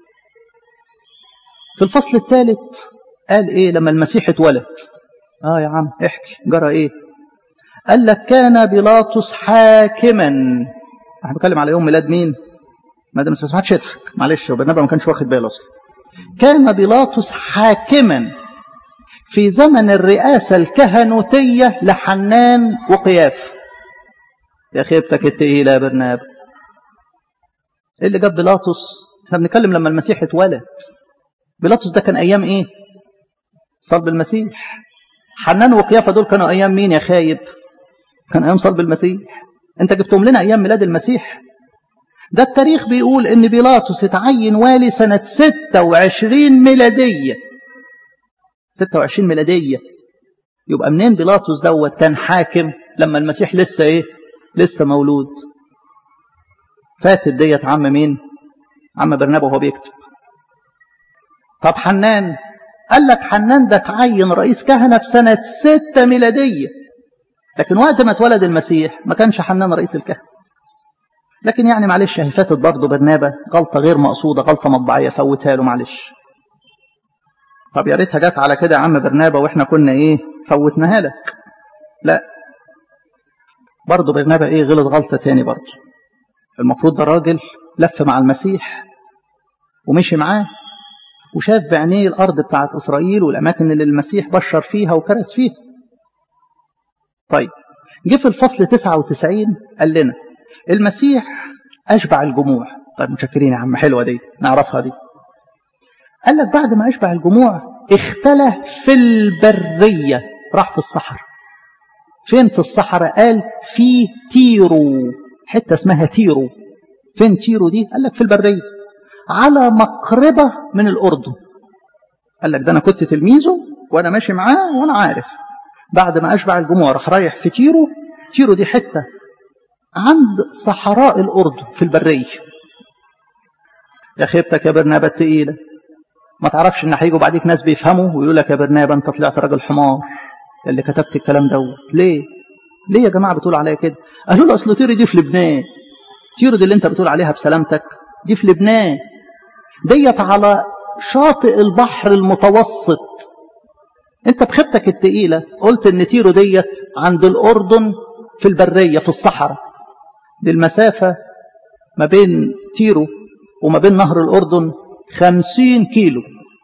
في الفصل الثالث قال ايه لما المسيح اتولد اه يا عم احكي جرى ايه قال لك كان بيلاطس حاكما احنا بنتكلم على يوم ميلاد مين ما ده ما سمعتش يضحك معلش وبرنابا ما كانش واخد باله اصلا كان بيلاطس حاكما في زمن الرئاسة الكهنوتية لحنان وقياف يا خيبتك التقيلة يا برنابا ايه اللي جاب بيلاطس احنا بنتكلم لما المسيح اتولد بيلاطس ده كان ايام ايه صلب المسيح حنان وقيافة دول كانوا ايام مين يا خايب كان ايام صلب المسيح انت جبتهم لنا ايام ميلاد المسيح ده التاريخ بيقول ان بيلاطس اتعين والي سنة 26 ميلادية 26 ميلادية يبقى منين بيلاطس دوت كان حاكم لما المسيح لسه ايه لسه مولود فاتت ديت عم مين عم برنابا وهو بيكتب طب حنان قال لك حنان ده اتعين رئيس كهنة في سنة 6 ميلادية لكن وقت ما اتولد المسيح ما كانش حنان رئيس الكهنة لكن يعني معلش هي فاتت برضه برنابا غلطة غير مقصودة غلطة مطبعية فوتها له معلش طب يا ريتها جت على كده يا عم برنابا واحنا كنا ايه فوتناها لك لا برضه برنابا ايه غلط غلطة تاني برضه المفروض ده راجل لف مع المسيح ومشي معاه وشاف بعينيه الأرض بتاعت إسرائيل والأماكن اللي المسيح بشر فيها وكرس فيها طيب جه في الفصل 99 قال لنا المسيح أشبع الجموع طيب متشكرين يا عم حلوة دي نعرفها دي قال لك بعد ما أشبع الجموع اختلى في البرية راح في الصحراء فين في الصحراء قال في تيرو حتة اسمها تيرو فين تيرو دي قال لك في البرية على مقربة من الأردن قال لك ده أنا كنت تلميذه وأنا ماشي معاه وأنا عارف بعد ما أشبع الجموع راح رايح في تيرو تيرو دي حتة عند صحراء الأردن في البرية يا خيبتك يا برنابة التقيلة ما تعرفش ان هيجوا بعديك ناس بيفهموا ويقولوا لك يا برنابة انت طلعت راجل حمار اللي كتبت الكلام دوت ليه ليه يا جماعة بتقول عليا كده قالوا له اصل تيرو دي في لبنان تيرو دي اللي انت بتقول عليها بسلامتك دي في لبنان ديت على شاطئ البحر المتوسط انت بخبتك التقيلة قلت ان تيرو ديت عند الأردن في البرية في الصحراء دي المسافة ما بين تيرو وما بين نهر الأردن خمسين كيلو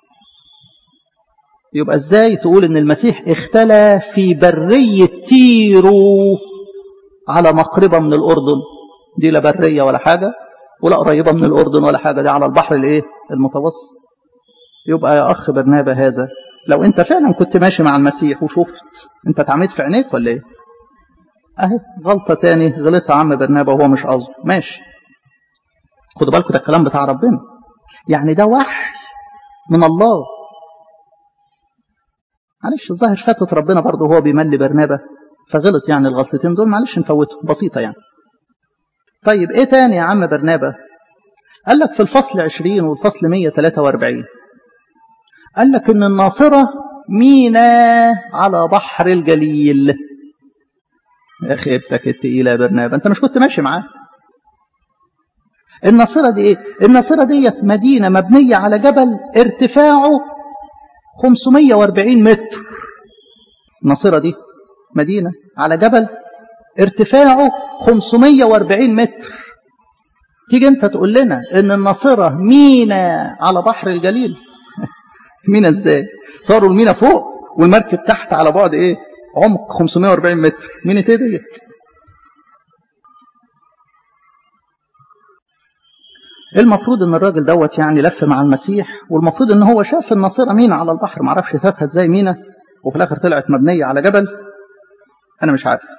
يبقى ازاي تقول ان المسيح اختلى في برية تيرو على مقربة من الأردن دي لا برية ولا حاجة ولا قريبة من الأردن ولا حاجة دي على البحر الايه المتوسط يبقى يا أخ برنابة هذا لو أنت فعلا كنت ماشي مع المسيح وشفت أنت اتعميت في عينيك ولا إيه أهي غلطة تاني غلطها عم برنابة وهو مش قصده ماشي خدوا بالكم ده الكلام بتاع ربنا يعني ده وحي من الله معلش الظاهر فاتت ربنا برضه وهو بيملي برنابة فغلط يعني الغلطتين دول معلش نفوتهم بسيطة يعني طيب ايه تاني يا عم برنابة قال لك في الفصل 20 والفصل 143 قال لك ان الناصرة مينا على بحر الجليل يا خيبتك التقيلة يا برنابة انت مش كنت ماشي معاه الناصرة دي ايه الناصرة ديت مدينة مبنية على جبل ارتفاعه 540 متر الناصرة دي مدينة على جبل ارتفاعه 540 متر تيجي انت تقول لنا ان الناصرة مينا على بحر الجليل مينا ازاي صاروا المينا فوق والمركب تحت على بعد ايه عمق 540 متر مينا ايه ديت المفروض ان الراجل دوت يعني لف مع المسيح والمفروض ان هو شاف الناصرة مينا على البحر معرفش شافها ازاي مينا وفي الاخر طلعت مبنية على جبل انا مش عارف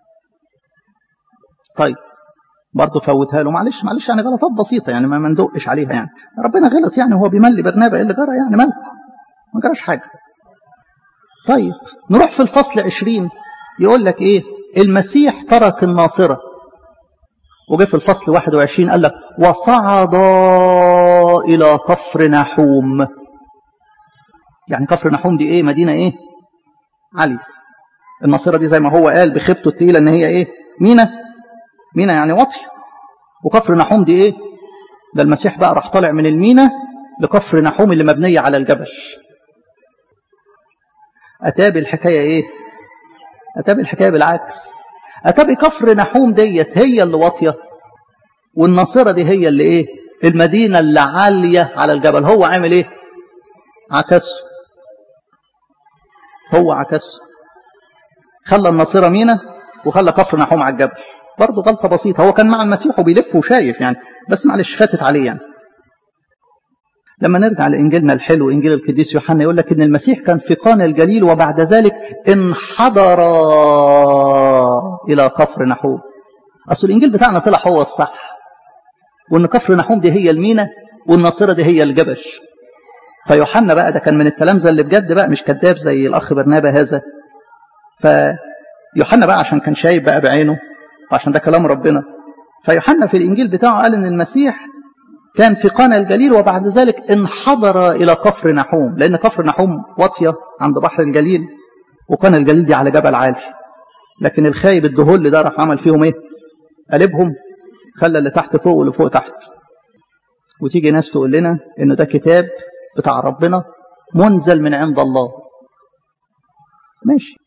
طيب برضه فوتها له معلش معلش يعني غلطات بسيطة يعني ما ندقش عليها يعني ربنا غلط يعني هو بيملي برنابة ايه اللي جرى يعني مالك ما جراش حاجة طيب نروح في الفصل عشرين يقول لك ايه المسيح ترك الناصرة وجه في الفصل 21 قال لك وصعد إلى كفر نحوم يعني كفر نحوم دي ايه مدينة ايه علي الناصرة دي زي ما هو قال بخيبته التقيلة ان هي ايه مينا مينا يعني واطية وكفر نحوم دي ايه ده المسيح بقى راح طالع من المينا لكفر نحوم اللي مبنية على الجبل أتابي الحكاية ايه أتابي الحكاية بالعكس أتابي كفر نحوم ديت هي اللي واطية والناصرة دي هي اللي ايه المدينة اللي عالية على الجبل هو عامل ايه عكسه هو عكسه خلى الناصرة مينا وخلى كفر نحوم على الجبل برضه غلطة بسيطة هو كان مع المسيح وبيلف وشايف يعني بس معلش فاتت عليه يعني لما نرجع لإنجيلنا الحلو إنجيل القديس يوحنا يقول لك إن المسيح كان في قانا الجليل وبعد ذلك انحدر إلى كفر نحوم أصل الإنجيل بتاعنا طلع هو الصح وإن كفر نحوم دي هي المينا والناصرة دي هي الجبل فيوحنا بقى ده كان من التلامذة اللي بجد بقى مش كذاب زي الأخ برنابا هذا فيوحنا بقى عشان كان شايف بقى بعينه وعشان ده كلام ربنا فيوحنا في الإنجيل بتاعه قال إن المسيح كان في قانا الجليل وبعد ذلك انحدر إلى كفر نحوم لأن كفر نحوم واطية عند بحر الجليل وقانا الجليل دي على جبل عالي لكن الخايب الدهول ده راح عمل فيهم ايه قلبهم خلى اللي تحت فوق واللي فوق تحت وتيجي ناس تقول لنا انه ده كتاب بتاع ربنا منزل من عند الله ماشي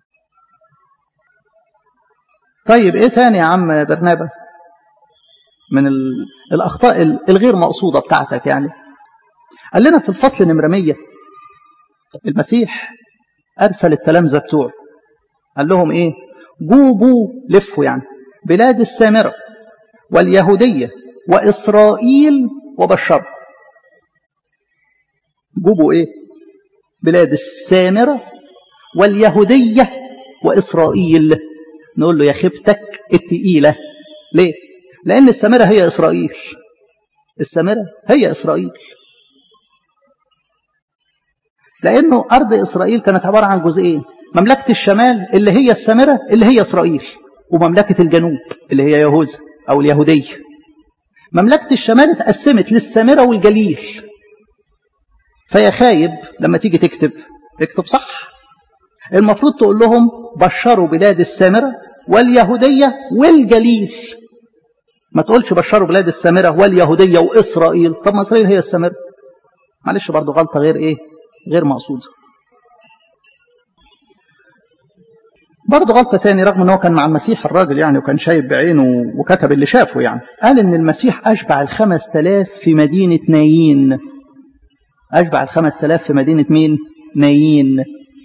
طيب ايه تاني يا عم برنابا من الأخطاء الغير مقصودة بتاعتك يعني قال لنا في الفصل نمرة 100 المسيح أرسل التلامذة بتوعه قال لهم إيه جوبوا لفوا يعني بلاد السامرة واليهودية وإسرائيل وبشروا جوبوا إيه بلاد السامرة واليهودية وإسرائيل نقول له يا خيبتك التقيلة ليه لأن السامرة هي إسرائيل السامرة هي إسرائيل لأنه أرض إسرائيل كانت عبارة عن جزئين مملكة الشمال اللي هي السامرة اللي هي إسرائيل ومملكة الجنوب اللي هي يهوذا أو اليهودية مملكة الشمال اتقسمت للسامرة والجليل فيا خايب لما تيجي تكتب اكتب صح المفروض تقول لهم بشروا بلاد السامرة واليهودية والجليل ما تقولش بشروا بلاد السامرة واليهودية وإسرائيل طب ما إسرائيل هي السامرة معلش برضو غلطة غير إيه غير مقصودة برضه غلطة تاني رغم ان هو كان مع المسيح الراجل يعني وكان شايف بعينه وكتب اللي شافه يعني قال ان المسيح اشبع الخمس تلاف في مدينة نايين اشبع الخمس تلاف في مدينة مين نايين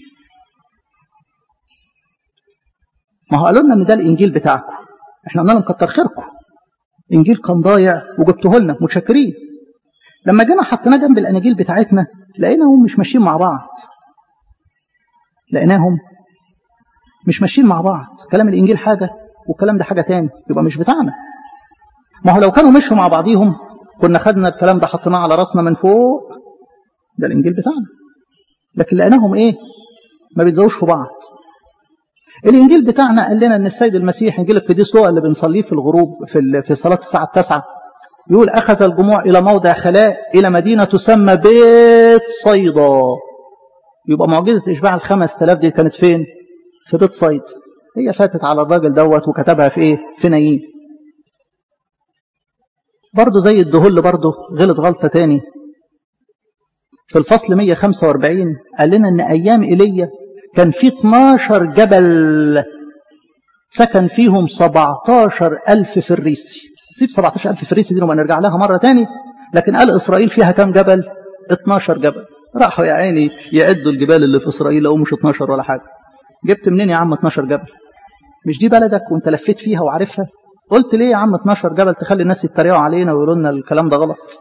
ما هو قالوا لنا ان ده الانجيل بتاعكم احنا قلنا لهم كتر خيركم انجيل كان ضايع وجبته لنا متشكرين لما جينا حطيناه جنب الاناجيل بتاعتنا لقيناهم مش ماشيين مع بعض لقيناهم مش ماشيين مع بعض كلام الانجيل حاجه والكلام ده حاجه تاني يبقى مش بتاعنا ما هو لو كانوا مشوا مع بعضيهم كنا خدنا الكلام ده حطيناه على راسنا من فوق ده الانجيل بتاعنا لكن لقيناهم ايه ما بيتزوجوا في بعض الانجيل بتاعنا قال لنا ان السيد المسيح انجيل القديس لوقا اللي بنصليه في الغروب في في صلاه الساعه التاسعة يقول اخذ الجموع الى موضع خلاء الى مدينه تسمى بيت صيدا يبقى معجزه اشباع الخمس تلاف دي كانت فين في بيت صيد هي فاتت على الراجل دوت وكتبها في ايه في نايين برضه زي الدهل برضه غلط غلطه تاني في الفصل 145 قال لنا ان ايام ايليا كان في 12 جبل سكن فيهم 17 ألف فريسي سيب 17 ألف فريسي دي لما نرجع لها مرة تاني لكن قال إسرائيل فيها كام جبل 12 جبل راحوا يا عيني يعدوا الجبال اللي في إسرائيل لقوا مش 12 ولا حاجة جبت منين يا عم 12 جبل مش دي بلدك وانت لفيت فيها وعارفها قلت ليه يا عم 12 جبل تخلي الناس يتريقوا علينا ويقولوا لنا الكلام ده غلط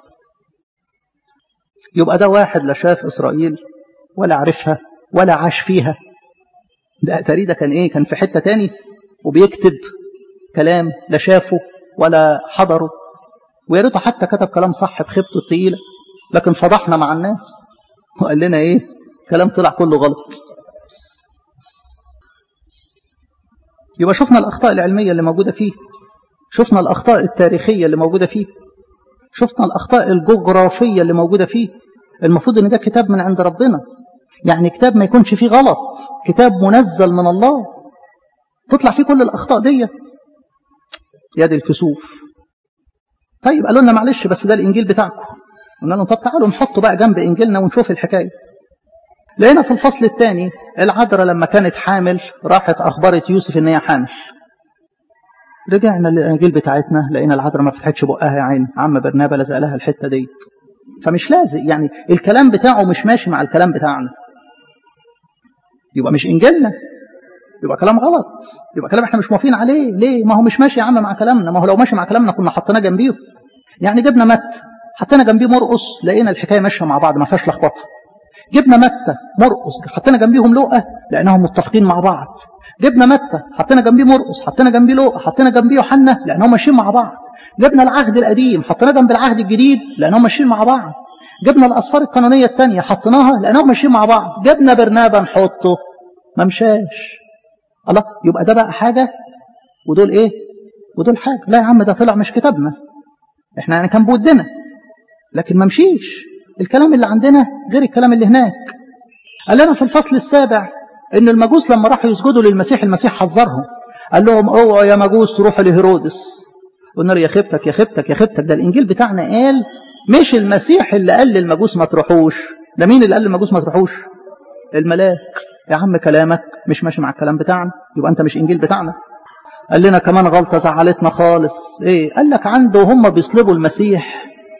يبقى ده واحد لا شاف إسرائيل ولا عارفها ولا عاش فيها ده أتاري ده كان إيه كان في حتة تاني وبيكتب كلام لا شافه ولا حضره ويا ريته حتى كتب كلام صح بخيبته التقيلة لكن فضحنا مع الناس وقال لنا إيه كلام طلع كله غلط يبقى شفنا الأخطاء العلمية اللي موجودة فيه شفنا الأخطاء التاريخية اللي موجودة فيه شفنا الأخطاء الجغرافية اللي موجودة فيه المفروض ان ده كتاب من عند ربنا يعني كتاب ما يكونش فيه غلط كتاب منزل من الله تطلع فيه كل الأخطاء ديت يا دي الكسوف طيب قالوا لنا معلش بس ده الإنجيل بتاعكم قلنا لهم طب تعالوا نحطه بقى جنب إنجيلنا ونشوف الحكاية لقينا في الفصل الثاني العذراء لما كانت حامل راحت أخبرت يوسف إن هي حامل رجعنا للانجيل بتاعتنا لقينا العذراء ما فتحتش بقها يا عين عم برنابا لزق لها الحته ديت فمش لازق يعني الكلام بتاعه مش ماشي مع الكلام بتاعنا يبقى مش انجيلنا يبقى كلام غلط يبقى كلام احنا مش موافقين عليه ليه ما هو مش ماشي يا عم مع كلامنا ما هو لو ماشي مع كلامنا كنا حطيناه جنبيه يعني جبنا مت حطينا جنبيه مرقص لقينا الحكايه ماشيه مع بعض ما فيهاش لخبطه جبنا متى مرقص حطينا جنبيهم لقى لانهم متفقين مع بعض جبنا متى حطينا جنبيه مرقص حطينا جنبيه لوقا حطينا جنبيه يوحنا لانهم ماشيين مع بعض جبنا العهد القديم حطيناه جنب العهد الجديد لانهم ماشيين مع بعض جبنا الاسفار القانونيه الثانيه حطيناها لانهم ماشيين مع بعض جبنا برنابا نحطه ما مشاش الله يبقى ده بقى حاجه ودول ايه ودول حاجه لا يا عم ده طلع مش كتابنا احنا يعني كان بودنا لكن ما مشيش الكلام اللي عندنا غير الكلام اللي هناك قال لنا في الفصل السابع ان المجوس لما راحوا يسجدوا للمسيح المسيح حذرهم قال لهم اوعوا يا مجوس تروحوا لهيرودس قلنا له يا خيبتك يا خيبتك يا خيبتك ده الانجيل بتاعنا قال مش المسيح اللي قال للمجوس ما تروحوش ده مين اللي قال للمجوس ما تروحوش الملاك يا عم كلامك مش ماشي مع الكلام بتاعنا يبقى انت مش انجيل بتاعنا قال لنا كمان غلطه زعلتنا خالص ايه قال لك عنده هم بيصلبوا المسيح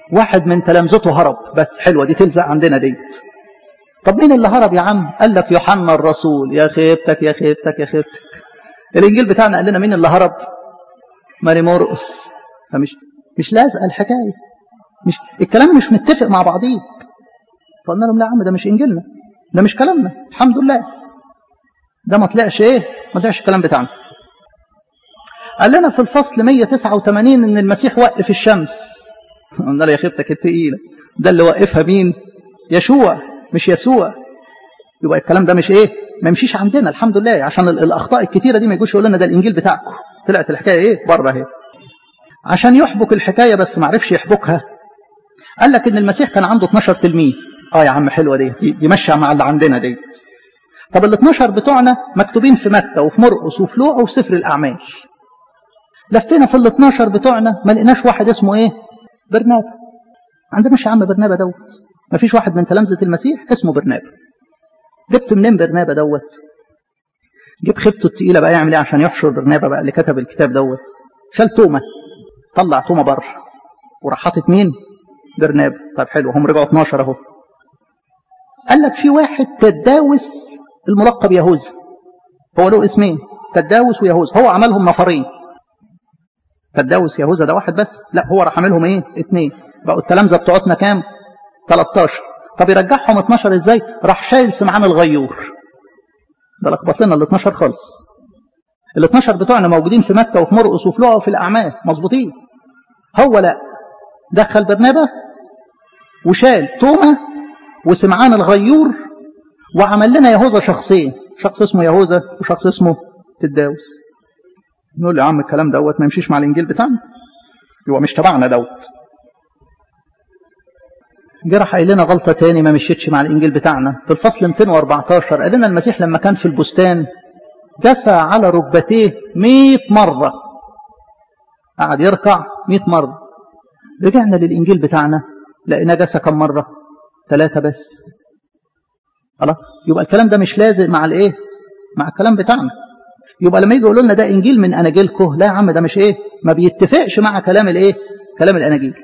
واحد من تلامذته هرب بس حلوة دي تلزق عندنا ديت طب مين اللي هرب يا عم قال لك يوحنا الرسول يا خيبتك يا خيبتك يا خيبتك الانجيل بتاعنا قال لنا مين اللي هرب ماري مرقس فمش مش لازقه الحكايه مش الكلام مش متفق مع بعضيه فقلنا لهم لا يا عم ده مش انجيلنا ده مش كلامنا الحمد لله ده ما طلعش ايه ما طلعش الكلام بتاعنا قال لنا في الفصل 189 ان المسيح وقف الشمس قلنا له يا خيبتك التقيله ده اللي وقفها مين يشوع مش يسوع يبقى الكلام ده مش ايه ما يمشيش عندنا الحمد لله عشان الاخطاء الكتيره دي ما يجوش يقول لنا ده الانجيل بتاعكم طلعت الحكايه ايه بره اهي عشان يحبك الحكايه بس ما عرفش يحبكها قال لك ان المسيح كان عنده 12 تلميذ اه يا عم حلوه دي دي, دي ماشيه مع اللي عندنا ديت طب ال 12 بتوعنا مكتوبين في متى وفي مرقس وفي لوقا وفي سفر الاعمال لفينا في ال 12 بتوعنا ما لقيناش واحد اسمه ايه برنابا عندناش يا عم برنابا دوت ما فيش واحد من تلامذه المسيح اسمه برنابا جبت منين برنابا دوت جيب خيبته التقيله بقى يعمل ايه عشان يحشر برنابا بقى اللي كتب الكتاب دوت شال تومه طلع تومه بره وراح حاطط مين برنابا طب حلو هم رجعوا 12 اهو قال لك في واحد تداوس الملقب يهوذا هو له اسمين تداوس ويهوذا هو عملهم نفرين تداوس يهوذا ده واحد بس لا هو راح عاملهم ايه اثنين بقوا التلامذه بتوعتنا كام 13 طب يرجعهم 12 ازاي راح شايل سمعان الغيور ده لخبط لنا ال 12 خالص ال 12 بتوعنا موجودين في مكه وفي مرقس وفي لوقا وفي الاعمال مظبوطين هو لا دخل برنابا وشال توما وسمعان الغيور وعمل لنا يهوذا شخصين شخص اسمه يهوذا وشخص اسمه تداوس نقول يا عم الكلام دوت ما يمشيش مع الانجيل بتاعنا يبقى مش تبعنا دوت جه راح قايل لنا غلطه تاني ما مشيتش مع الانجيل بتاعنا في الفصل 214 قال لنا المسيح لما كان في البستان جسى على ركبتيه 100 مره قعد يركع 100 مره رجعنا للانجيل بتاعنا لقينا جسى كم مره ثلاثه بس خلاص يبقى الكلام ده مش لازق مع الايه مع الكلام بتاعنا يبقى لما يجي يقولوا لنا ده انجيل من اناجيلكم لا يا عم ده مش ايه ما بيتفقش مع كلام الايه كلام الاناجيل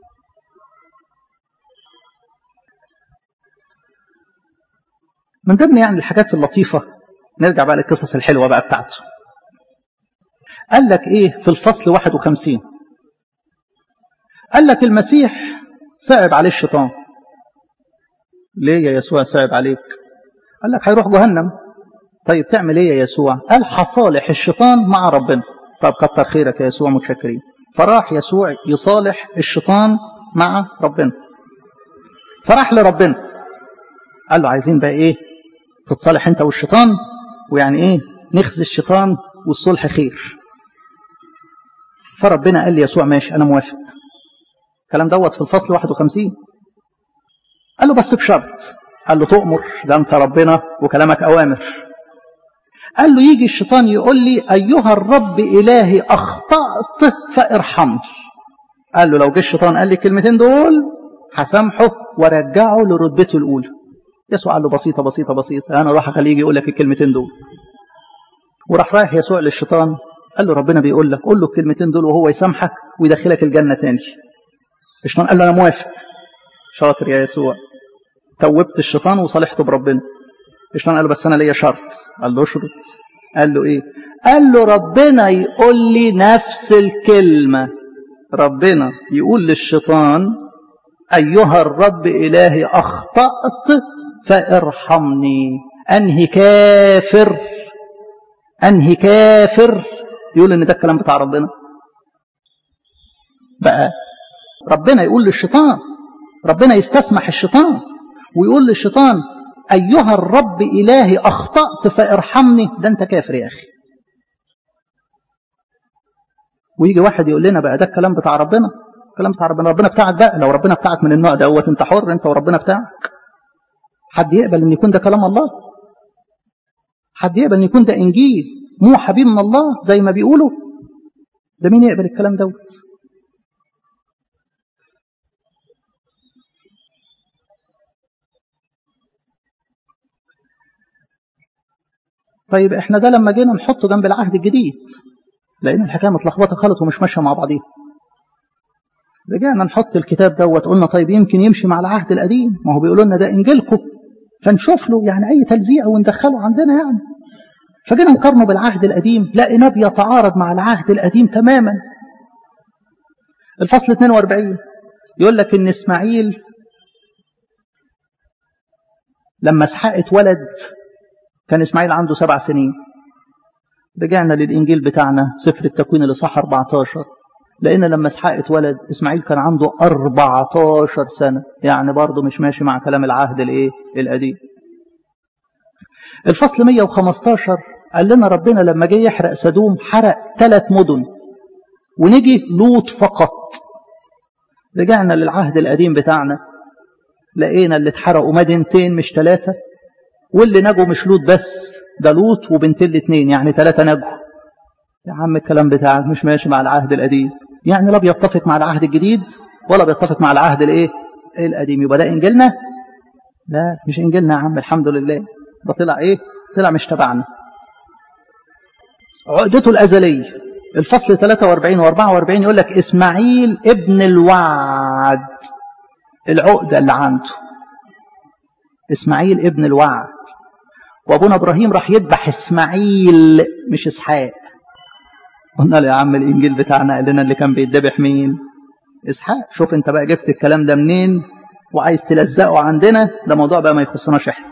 من ضمن يعني الحاجات اللطيفة نرجع بقى للقصص الحلوة بقى بتاعته قال لك ايه في الفصل 51 قال لك المسيح صعب عليه الشيطان ليه يا يسوع صعب عليك قال لك هيروح جهنم طيب تعمل ايه يا يسوع قال هصالح الشيطان مع ربنا طب كتر خيرك يا يسوع متشكرين فراح يسوع يصالح الشيطان مع ربنا فراح لربنا قال له عايزين بقى ايه تتصالح انت والشيطان ويعني ايه نخزي الشيطان والصلح خير فربنا قال لي يسوع ماشي انا موافق الكلام دوت في الفصل 51 قال له بس بشرط قال له تؤمر ده انت ربنا وكلامك اوامر قال له يجي الشيطان يقول لي ايها الرب الهي اخطات فارحمني قال له لو جه الشيطان قال لي الكلمتين دول هسامحه وارجعه لرتبته الاولى يسوع قال له بسيطه بسيطه بسيطه انا اروح اخليه يجي يقول لك الكلمتين دول وراح رايح يسوع للشيطان قال له ربنا بيقول لك قول له الكلمتين دول وهو يسامحك ويدخلك الجنه تاني الشيطان قال له انا موافق شاطر يا يسوع توبت الشيطان وصالحته بربنا الشيطان قال له بس انا ليا شرط قال له اشرط قال له ايه قال له ربنا يقول لي نفس الكلمه ربنا يقول للشيطان ايها الرب الهي اخطات فارحمني انهي كافر انهي كافر يقول ان ده الكلام بتاع ربنا بقى ربنا يقول للشيطان ربنا يستسمح الشيطان ويقول للشيطان أيها الرب إلهي أخطأت فارحمني ده أنت كافر يا أخي ويجي واحد يقول لنا بقى ده الكلام بتاع ربنا الكلام بتاع ربنا ربنا بتاعك بقى لو ربنا بتاعك من النوع دوت انت حر انت وربنا بتاعك حد يقبل ان يكون ده كلام الله حد يقبل ان يكون ده انجيل موحى بيه من الله زي ما بيقولوا ده مين يقبل الكلام دوت طيب احنا ده لما جينا نحطه جنب العهد الجديد لقينا الحكايه متلخبطه خالص ومش ماشيه مع بعضيها رجعنا نحط الكتاب دوت قلنا طيب يمكن يمشي مع العهد القديم ما هو بيقولوا لنا ده انجيلكم فنشوف له يعني اي تلزيق وندخله عندنا يعني فجينا نقارنه بالعهد القديم لقيناه بيتعارض مع العهد القديم تماما الفصل 42 يقول لك ان اسماعيل لما اسحاق اتولد كان اسماعيل عنده سبع سنين رجعنا للانجيل بتاعنا سفر التكوين اللي صح 14 لقينا لما اسحاق اتولد اسماعيل كان عنده 14 سنه يعني برضه مش ماشي مع كلام العهد الايه القديم الفصل 115 قال لنا ربنا لما جه يحرق سدوم حرق ثلاث مدن ونجي لوط فقط رجعنا للعهد القديم بتاعنا لقينا اللي اتحرقوا مدينتين مش ثلاثة واللي نجوا مش لوط بس ده لوط وبنتين الاثنين يعني ثلاثة نجوا يا عم الكلام بتاعك مش ماشي مع العهد القديم يعني لا بيتفق مع العهد الجديد ولا بيتفق مع العهد الايه القديم يبقى ده انجيلنا لا مش انجيلنا يا عم الحمد لله ده طلع ايه طلع مش تبعنا عقدته الازليه الفصل 43 و44 يقول لك اسماعيل ابن الوعد العقده اللي عنده اسماعيل ابن الوعد وابونا ابراهيم راح يذبح اسماعيل مش اسحاق قلنا له يا عم الانجيل بتاعنا قال لنا اللي كان بيتذبح مين اسحاق شوف انت بقى جبت الكلام ده منين وعايز تلزقه عندنا ده موضوع بقى ما يخصناش احنا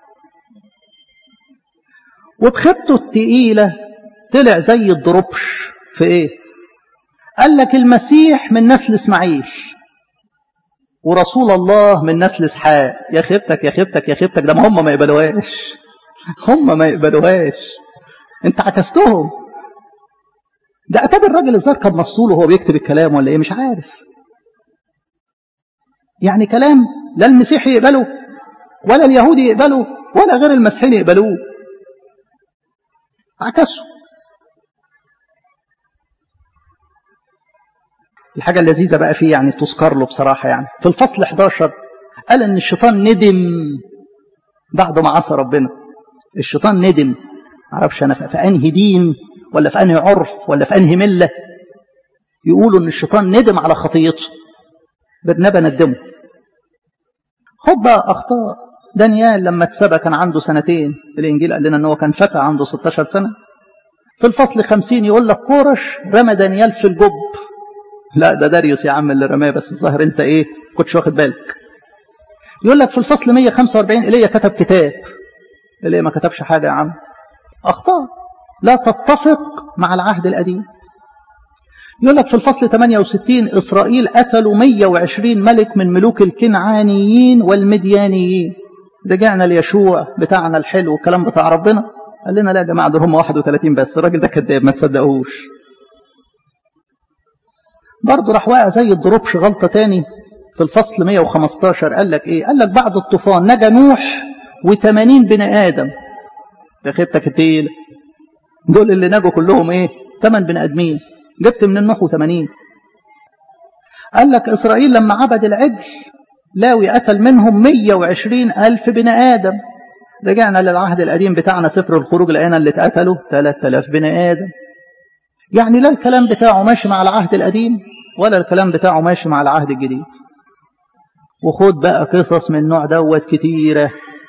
وبخبته التقيلة طلع زي الضربش في ايه قال لك المسيح من نسل اسماعيل ورسول الله من نسل اسحاق يا خيبتك يا خيبتك يا خيبتك ده ما هم ما يقبلوهاش هم ما يقبلوهاش انت عكستهم ده اتاب الراجل الظاهر كان مسطول وهو بيكتب الكلام ولا ايه مش عارف يعني كلام لا المسيح يقبله ولا اليهودي يقبله ولا غير المسيحيين يقبلوه عكسوا الحاجة اللذيذة بقى فيه يعني تذكر له بصراحة يعني في الفصل 11 قال ان الشيطان ندم بعد ما عصى ربنا الشيطان ندم معرفش انا في انهي دين ولا في انهي عرف ولا في انهي مله يقولوا ان الشيطان ندم على خطيته برنابا ندمه خد بقى اخطاء دانيال لما اتسبى كان عنده سنتين الانجيل قال لنا ان هو كان فتى عنده 16 سنه في الفصل 50 يقول لك كورش رمى دانيال في الجب لا ده داريوس يا عم اللي رماه بس الظاهر انت ايه كنتش واخد بالك يقول لك في الفصل 145 ايليا كتب كتاب ايليا ما كتبش حاجه يا عم اخطاء لا تتفق مع العهد القديم يقول لك في الفصل 68 إسرائيل قتلوا 120 ملك من ملوك الكنعانيين والمديانيين رجعنا ليشوع بتاعنا الحلو الكلام بتاع ربنا قال لنا لا يا جماعة دول هم 31 بس الراجل ده كذاب ما تصدقوش برضه راح واقع زي الضروبش غلطة تاني في الفصل 115 قال لك ايه قال لك بعد الطوفان نجا نوح و80 بني آدم يا خيبتك التقيلة دول اللي نجوا كلهم ايه 8 بني ادمين جبت من النوح و80 قال لك اسرائيل لما عبد العجل لاوي قتل منهم 120 ألف بني آدم رجعنا للعهد القديم بتاعنا سفر الخروج لقينا اللي اتقتلوا 3000 بني آدم يعني لا الكلام بتاعه ماشي مع العهد القديم ولا الكلام بتاعه ماشي مع العهد الجديد وخد بقى قصص من النوع دوت كتيرة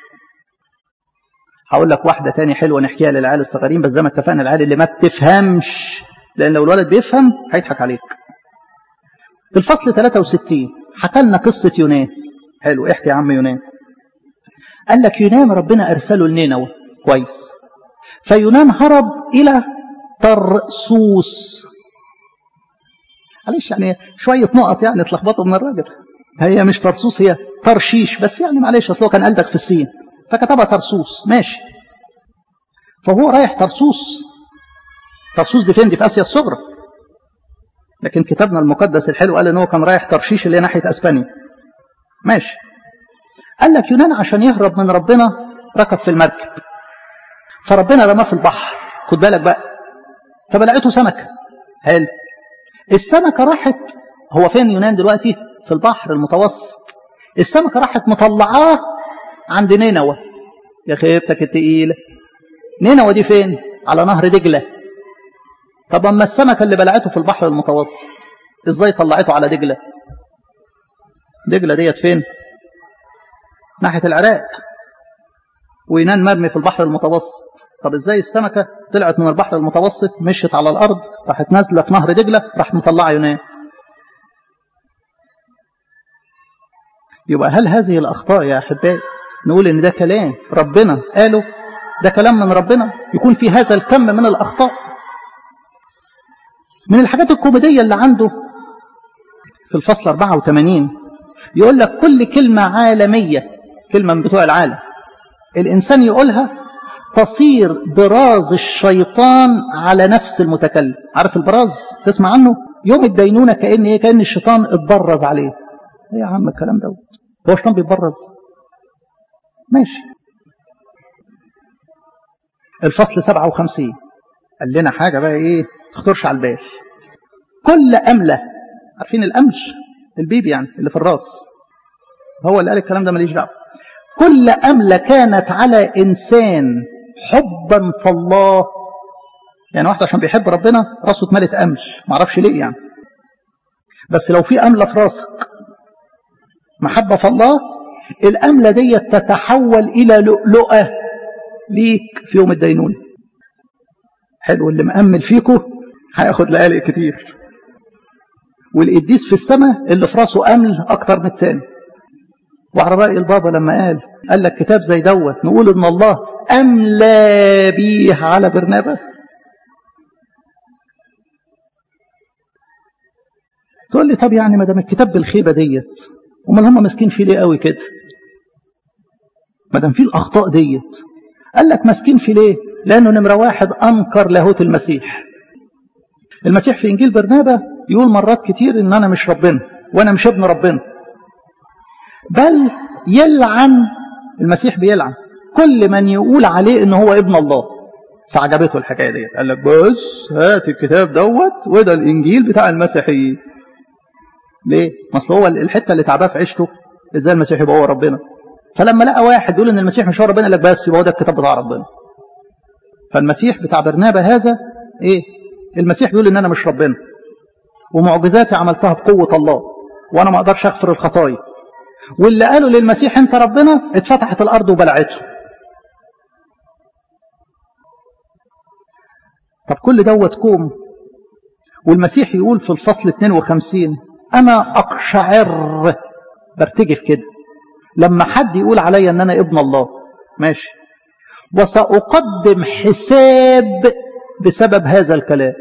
هقول لك واحدة تاني حلوة نحكيها للعيال الصغيرين بس زي ما اتفقنا العيال اللي ما بتفهمش لأن لو الولد بيفهم هيضحك عليك في الفصل 63 حكى لنا قصة يونان حلو احكي يا عم يونان قال لك يونان ربنا أرسله لنينوى كويس فيونان هرب إلى طرسوس معلش يعني شوية نقط يعني اتلخبطوا من الراجل هي مش طرسوس هي ترشيش بس يعني معلش اصل هو كان قلدك في السين فكتبها ترسوس ماشي فهو رايح ترسوس ترسوس دي فين دي في اسيا الصغرى لكن كتابنا المقدس الحلو قال ان هو كان رايح ترشيش اللي هي ناحيه اسبانيا ماشي قال لك يونان عشان يهرب من ربنا ركب في المركب فربنا رماه في البحر خد بالك بقى فبلعته سمكه حلو السمكه راحت هو فين يونان دلوقتي في البحر المتوسط السمكه راحت مطلعاه عند نينوى يا خيبتك التقيله نينوى دي فين على نهر دجله طب اما السمكه اللي بلعته في البحر المتوسط ازاي طلعته على دجله دجلة ديت فين ناحية العراق وينان مرمي في البحر المتوسط طب ازاي السمكة طلعت من البحر المتوسط مشت على الأرض راحت نازلة في نهر دجلة راح مطلعة يونان يبقى هل هذه الأخطاء يا أحبائي نقول إن ده كلام ربنا قاله ده كلام من ربنا يكون في هذا الكم من الأخطاء من الحاجات الكوميدية اللي عنده في الفصل 84 يقول لك كل كلمة عالمية كلمة من بتوع العالم الإنسان يقولها تصير براز الشيطان على نفس المتكلم عارف البراز تسمع عنه يوم الدينونة كأن إيه كأن الشيطان اتبرز عليه ايه يا عم الكلام ده هو الشيطان بيتبرز ماشي الفصل 57 قال لنا حاجة بقى ايه تخطرش على البال كل أملة عارفين الأمل البيبي يعني اللي في الراس هو اللي قال الكلام ده ماليش دعوه كل أملة كانت على إنسان حبا في الله يعني واحد عشان بيحب ربنا راسه اتملت أمل معرفش ليه يعني بس لو في أملة في راسك محبة في الله الأملة دي تتحول إلى لؤلؤة ليك في يوم الدينون حلو اللي مأمل فيكو هياخد لقالق كتير والقديس في السماء اللي في راسه أمل أكتر من التاني وعلى رأي البابا لما قال قال لك كتاب زي دوت نقول إن الله أملى بيه على برنابة تقول لي طب يعني ما دام الكتاب بالخيبة ديت امال هم ماسكين فيه ليه قوي كده ما دام فيه الاخطاء ديت قال لك ماسكين فيه ليه لانه نمره واحد انكر لاهوت المسيح المسيح في انجيل برنابا يقول مرات كتير ان انا مش ربنا وانا مش ابن ربنا بل يلعن المسيح بيلعن كل من يقول عليه ان هو ابن الله فعجبته الحكايه دي قال لك بص هات الكتاب دوت وده الانجيل بتاع المسيحيين ليه؟ ما اصل هو الحته اللي تعباه في عيشته ازاي المسيح يبقى هو ربنا فلما لقى واحد يقول ان المسيح مش هو ربنا قال لك بس يبقى هو ده الكتاب بتاع ربنا فالمسيح بتاع برنابا هذا ايه المسيح بيقول ان انا مش ربنا ومعجزاتي عملتها بقوه الله وانا ما اقدرش اغفر الخطايا واللي قالوا للمسيح انت ربنا اتفتحت الارض وبلعته طب كل دوت كوم والمسيح يقول في الفصل 52 أنا أقشعر برتجف كده لما حد يقول عليا أن أنا ابن الله ماشي وسأقدم حساب بسبب هذا الكلام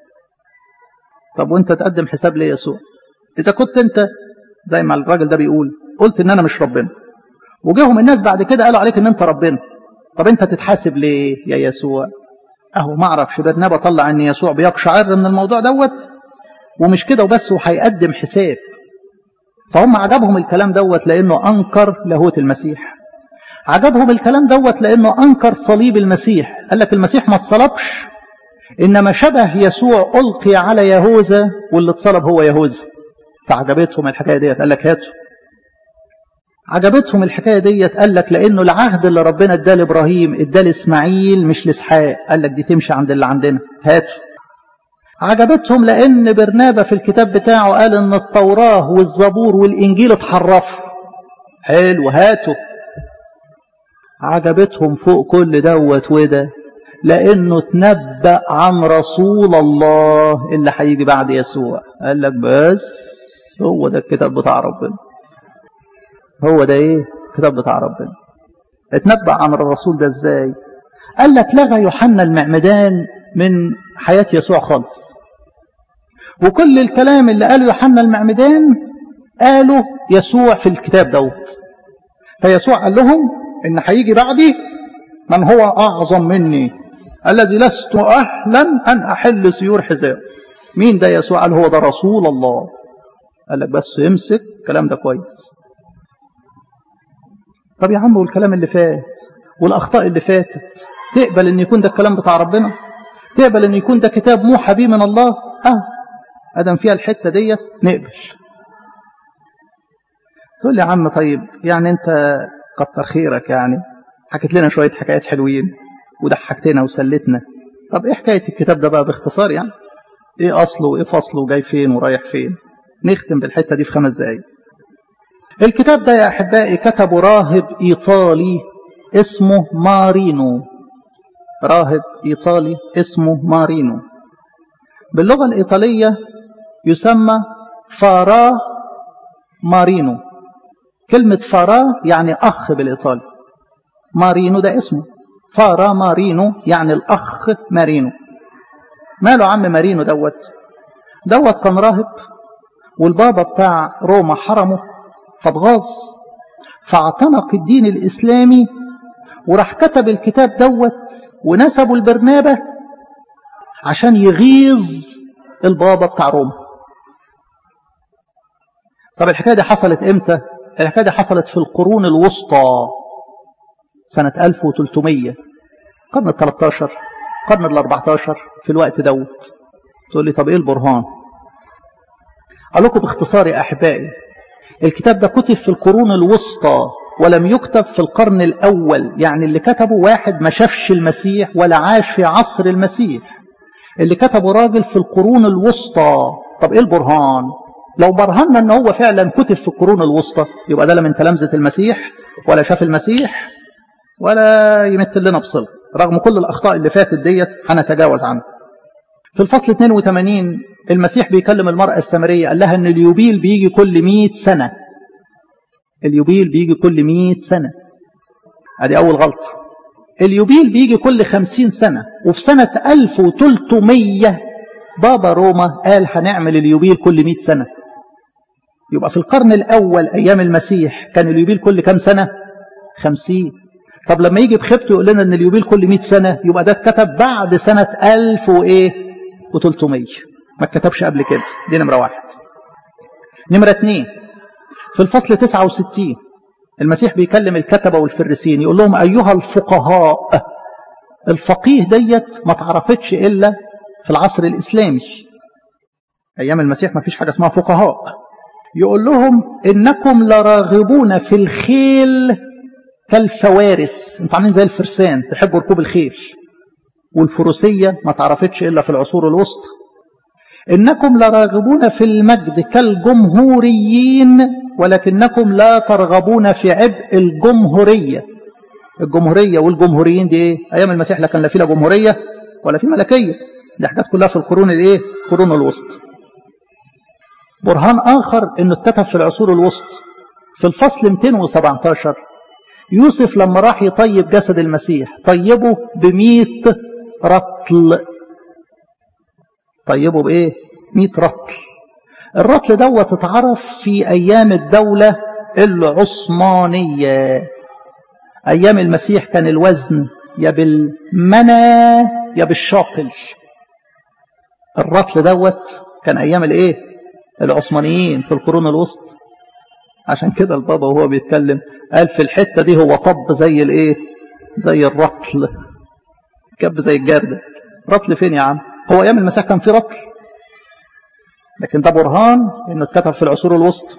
طب وانت تقدم حساب ليه يسوع إذا كنت انت زي ما الراجل ده بيقول قلت ان انا مش ربنا وجاهم الناس بعد كده قالوا عليك ان انت ربنا طب انت تتحاسب ليه يا يسوع اهو ما اعرفش برنابا طلع ان يسوع بيقشعر من الموضوع دوت ومش كده وبس وهيقدم حساب فهم عجبهم الكلام دوت لانه انكر لاهوت المسيح عجبهم الكلام دوت لانه انكر صليب المسيح قال لك المسيح ما اتصلبش انما شبه يسوع القي على يهوذا واللي اتصلب هو يهوذا فعجبتهم الحكايه ديت قال لك هاتوا عجبتهم الحكايه ديت قال لك لانه العهد اللي ربنا اداه لابراهيم اداه لاسماعيل مش لاسحاق قال لك دي تمشي عند اللي عندنا هاتوا عجبتهم لان برنابا في الكتاب بتاعه قال ان التوراه والزبور والانجيل اتحرفوا حلو هاتوا عجبتهم فوق كل دوت وده لانه تنبأ عن رسول الله اللي هيجي بعد يسوع قال لك بس هو ده الكتاب بتاع ربنا هو ده ايه الكتاب بتاع ربنا اتنبأ عن الرسول ده ازاي قال لك لغى يوحنا المعمدان من حياة يسوع خالص وكل الكلام اللي قاله يوحنا المعمدان قاله يسوع في الكتاب دوت فيسوع قال لهم ان هيجي بعدي من هو اعظم مني الذي لست اهلا ان احل سيور حذاء مين ده يسوع قال هو ده رسول الله قال لك بس امسك الكلام ده كويس طب يا عم والكلام اللي فات والاخطاء اللي فاتت تقبل ان يكون ده الكلام بتاع ربنا تقبل ان يكون ده كتاب موحى بيه من الله اه ادم فيها الحته ديت نقبل تقول لي يا عم طيب يعني انت كتر خيرك يعني حكيت لنا شويه حكايات حلوين وضحكتنا وسلتنا طب ايه حكايه الكتاب ده بقى باختصار يعني ايه اصله وايه فصله وجاي فين ورايح فين نختم بالحته دي في خمس دقايق الكتاب ده يا أحبائي كتبه راهب إيطالي اسمه مارينو راهب إيطالي اسمه مارينو باللغة الإيطالية يسمى فارا مارينو كلمة فارا يعني أخ بالإيطالي مارينو ده اسمه فارا مارينو يعني الأخ مارينو ماله عم مارينو دوت دوت كان راهب والبابا بتاع روما حرمه فاتغاظ فاعتنق الدين الإسلامي وراح كتب الكتاب دوت ونسبه البرنابة عشان يغيظ البابا بتاع روما طب الحكاية دي حصلت امتى الحكاية دي حصلت في القرون الوسطى سنة 1300 قرن ال 13 قرن ال 14 في الوقت دوت تقول لي طب ايه البرهان قال لكم باختصار يا احبائي الكتاب ده كتب في القرون الوسطى ولم يكتب في القرن الأول يعني اللي كتبه واحد ما شافش المسيح ولا عاش في عصر المسيح اللي كتبه راجل في القرون الوسطى طب ايه البرهان لو برهنا ان هو فعلا كتب في القرون الوسطى يبقى ده لا من تلامذة المسيح ولا شاف المسيح ولا يمثل لنا بصلة رغم كل الأخطاء اللي فاتت ديت هنتجاوز عنها في الفصل 82 المسيح بيكلم المرأة السامرية قال لها ان اليوبيل بيجي كل 100 سنة اليوبيل بيجي كل 100 سنة ادي اول غلطة اليوبيل بيجي كل 50 سنة وفي سنة 1300 بابا روما قال هنعمل اليوبيل كل 100 سنة يبقى في القرن الاول ايام المسيح كان اليوبيل كل كام سنة 50 طب لما يجي بخبته يقول لنا ان اليوبيل كل 100 سنة يبقى ده اتكتب بعد سنة 1000 وايه و300 ما اتكتبش قبل كده دي نمرة واحد نمرة اتنين في الفصل 69 المسيح بيكلم الكتبة والفرسين يقول لهم أيها الفقهاء الفقيه ديت ما تعرفتش إلا في العصر الإسلامي أيام المسيح ما فيش حاجة اسمها فقهاء يقول لهم إنكم لراغبون في الخيل كالفوارس انتوا عاملين زي الفرسان تحبوا ركوب الخيل والفروسية ما تعرفتش إلا في العصور الوسطى إنكم لراغبون في المجد كالجمهوريين ولكنكم لا ترغبون في عبء الجمهورية الجمهورية والجمهوريين دي ايه أيام المسيح لا كان لا في لا جمهورية ولا في ملكية دي حاجات كلها في القرون الايه القرون الوسطى برهان آخر إنه اتكتب في العصور الوسطى في الفصل 217 يوسف لما راح يطيب جسد المسيح طيبه بمئة رطل طيبه بإيه؟ مئة رطل الرطل دوت اتعرف في أيام الدولة العثمانية أيام المسيح كان الوزن يا بالمنى يا بالشاقل الرطل دوت كان أيام الإيه؟ العثمانيين في القرون الوسطى عشان كده البابا وهو بيتكلم قال في الحتة دي هو طب زي الايه زي الرطل كب زي الجردة رطل فين يا عم هو ايام المسيح كان في رطل لكن ده برهان انه اتكتب في العصور الوسطى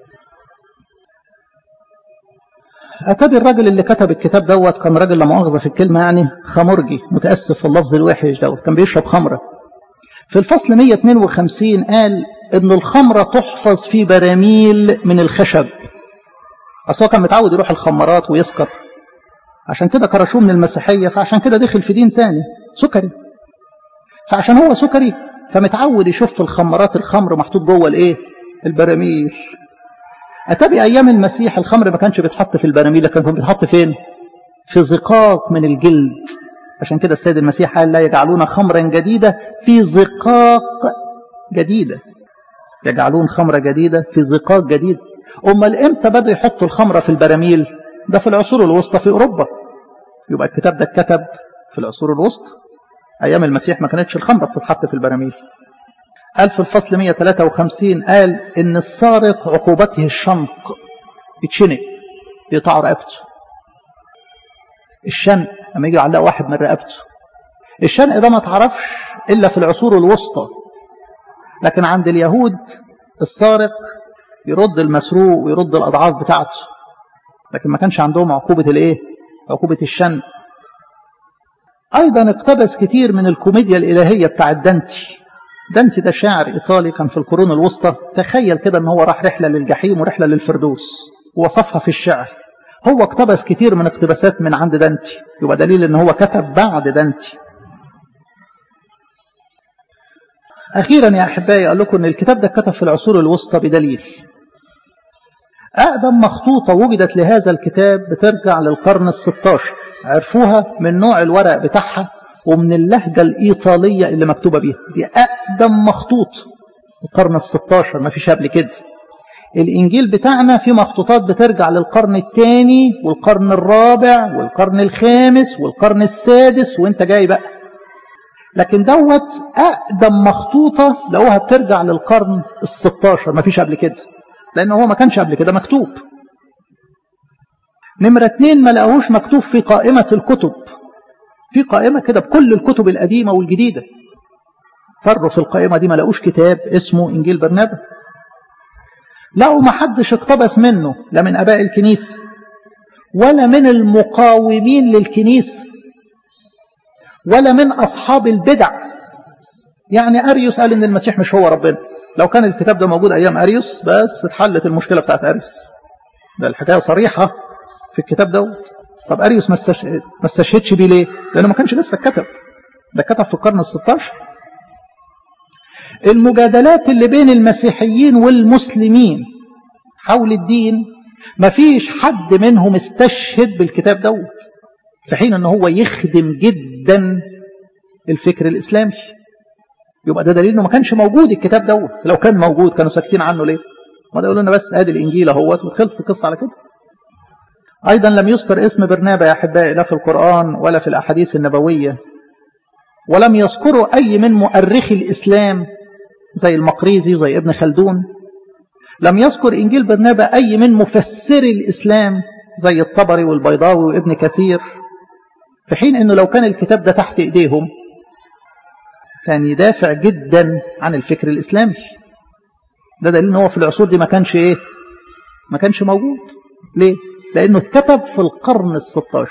اتابي الراجل اللي كتب الكتاب دوت كان راجل لا مؤاخذه في الكلمه يعني خمرجي متاسف في اللفظ الوحش دوت كان بيشرب خمره في الفصل 152 قال ان الخمره تحفظ في براميل من الخشب اصل هو كان متعود يروح الخمارات ويسكر عشان كده كرشوه من المسيحيه فعشان كده دخل في دين تاني سكري فعشان هو سكري فمتعود يشوف في الخمارات الخمر محطوط جوه الايه البراميل اتابي ايام المسيح الخمر ما كانش بيتحط في البراميل لكن كان بيتحط فين في زقاق من الجلد عشان كده السيد المسيح قال لا يجعلون خمرا جديدة في زقاق جديدة يجعلون خمرة جديدة في زقاق جديد أمال إمتى بدأوا يحطوا الخمرة في البراميل ده في العصور الوسطى في أوروبا يبقى الكتاب ده اتكتب في العصور الوسطى أيام المسيح ما كانتش الخمرة بتتحط في البراميل قال في الفصل 153 قال إن السارق عقوبته الشنق يتشنق يقطع رقبته الشنق لما يجي يعلق واحد من رقبته الشنق ده ما تعرفش إلا في العصور الوسطى لكن عند اليهود السارق يرد المسروق ويرد الأضعاف بتاعته لكن ما كانش عندهم عقوبة الايه عقوبة الشن أيضا اقتبس كتير من الكوميديا الإلهية بتاع دانتي دانتي ده شاعر إيطالي كان في القرون الوسطى تخيل كده أن هو راح رحلة للجحيم ورحلة للفردوس ووصفها في الشعر هو اقتبس كتير من اقتباسات من عند دانتي يبقى دليل ان هو كتب بعد دانتي اخيرا يا احبائي قال لكم ان الكتاب ده كتب في العصور الوسطى بدليل اقدم مخطوطه وجدت لهذا الكتاب بترجع للقرن ال16 عرفوها من نوع الورق بتاعها ومن اللهجه الايطاليه اللي مكتوبه بيها دي اقدم مخطوط القرن ال16 ما فيش قبل كده الإنجيل بتاعنا في مخطوطات بترجع للقرن الثاني والقرن الرابع والقرن الخامس والقرن السادس وانت جاي بقى لكن دوت أقدم مخطوطة لقوها بترجع للقرن الستاشر ما فيش قبل كده لأن هو ما كانش قبل كده مكتوب نمرة اتنين ما لقوهوش مكتوب في قائمة الكتب في قائمة كده بكل الكتب القديمة والجديدة فروا في القائمة دي ما لقوش كتاب اسمه إنجيل برنابا لقوا ما حدش اقتبس منه لا من اباء الكنيسه ولا من المقاومين للكنيسه ولا من اصحاب البدع يعني اريوس قال ان المسيح مش هو ربنا لو كان الكتاب ده موجود ايام اريوس بس اتحلت المشكله بتاعت اريوس ده الحكايه صريحه في الكتاب دوت طب اريوس ما استشهدش بيه ليه لانه ما كانش لسه اتكتب ده كتب في القرن ال16 المجادلات اللي بين المسيحيين والمسلمين حول الدين مفيش حد منهم استشهد بالكتاب دوت في حين ان هو يخدم جدا الفكر الاسلامي يبقى ده دليل انه ما كانش موجود الكتاب دوت لو كان موجود كانوا ساكتين عنه ليه ما ده يقولوا لنا بس ادي الانجيل اهوت وخلصت القصه على كده ايضا لم يذكر اسم برنابا يا احبائي لا في القران ولا في الاحاديث النبويه ولم يذكروا اي من مؤرخي الاسلام زي المقريزي وزي ابن خلدون لم يذكر إنجيل برنابا أي من مفسري الإسلام زي الطبري والبيضاوي وابن كثير في حين أنه لو كان الكتاب ده تحت إيديهم كان يدافع جدا عن الفكر الإسلامي ده دليل أنه في العصور دي ما كانش إيه ما كانش موجود ليه لأنه اتكتب في القرن الستاشر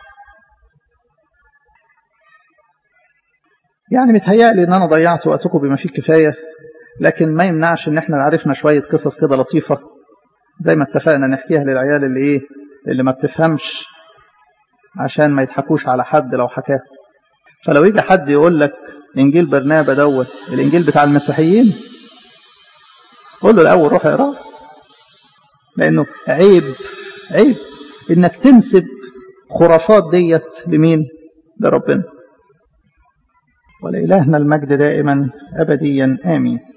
يعني متهيألي ان انا ضيعت وقتكم بما فيه الكفايه لكن ما يمنعش ان احنا عرفنا شويه قصص كده لطيفه زي ما اتفقنا نحكيها للعيال اللي ايه اللي ما بتفهمش عشان ما يضحكوش على حد لو حكاه فلو يجي حد يقول لك انجيل برنابا دوت الانجيل بتاع المسيحيين قول له الاول روح اقراه لانه عيب عيب انك تنسب خرافات ديت لمين لربنا ولإلهنا المجد دائما أبديا آمين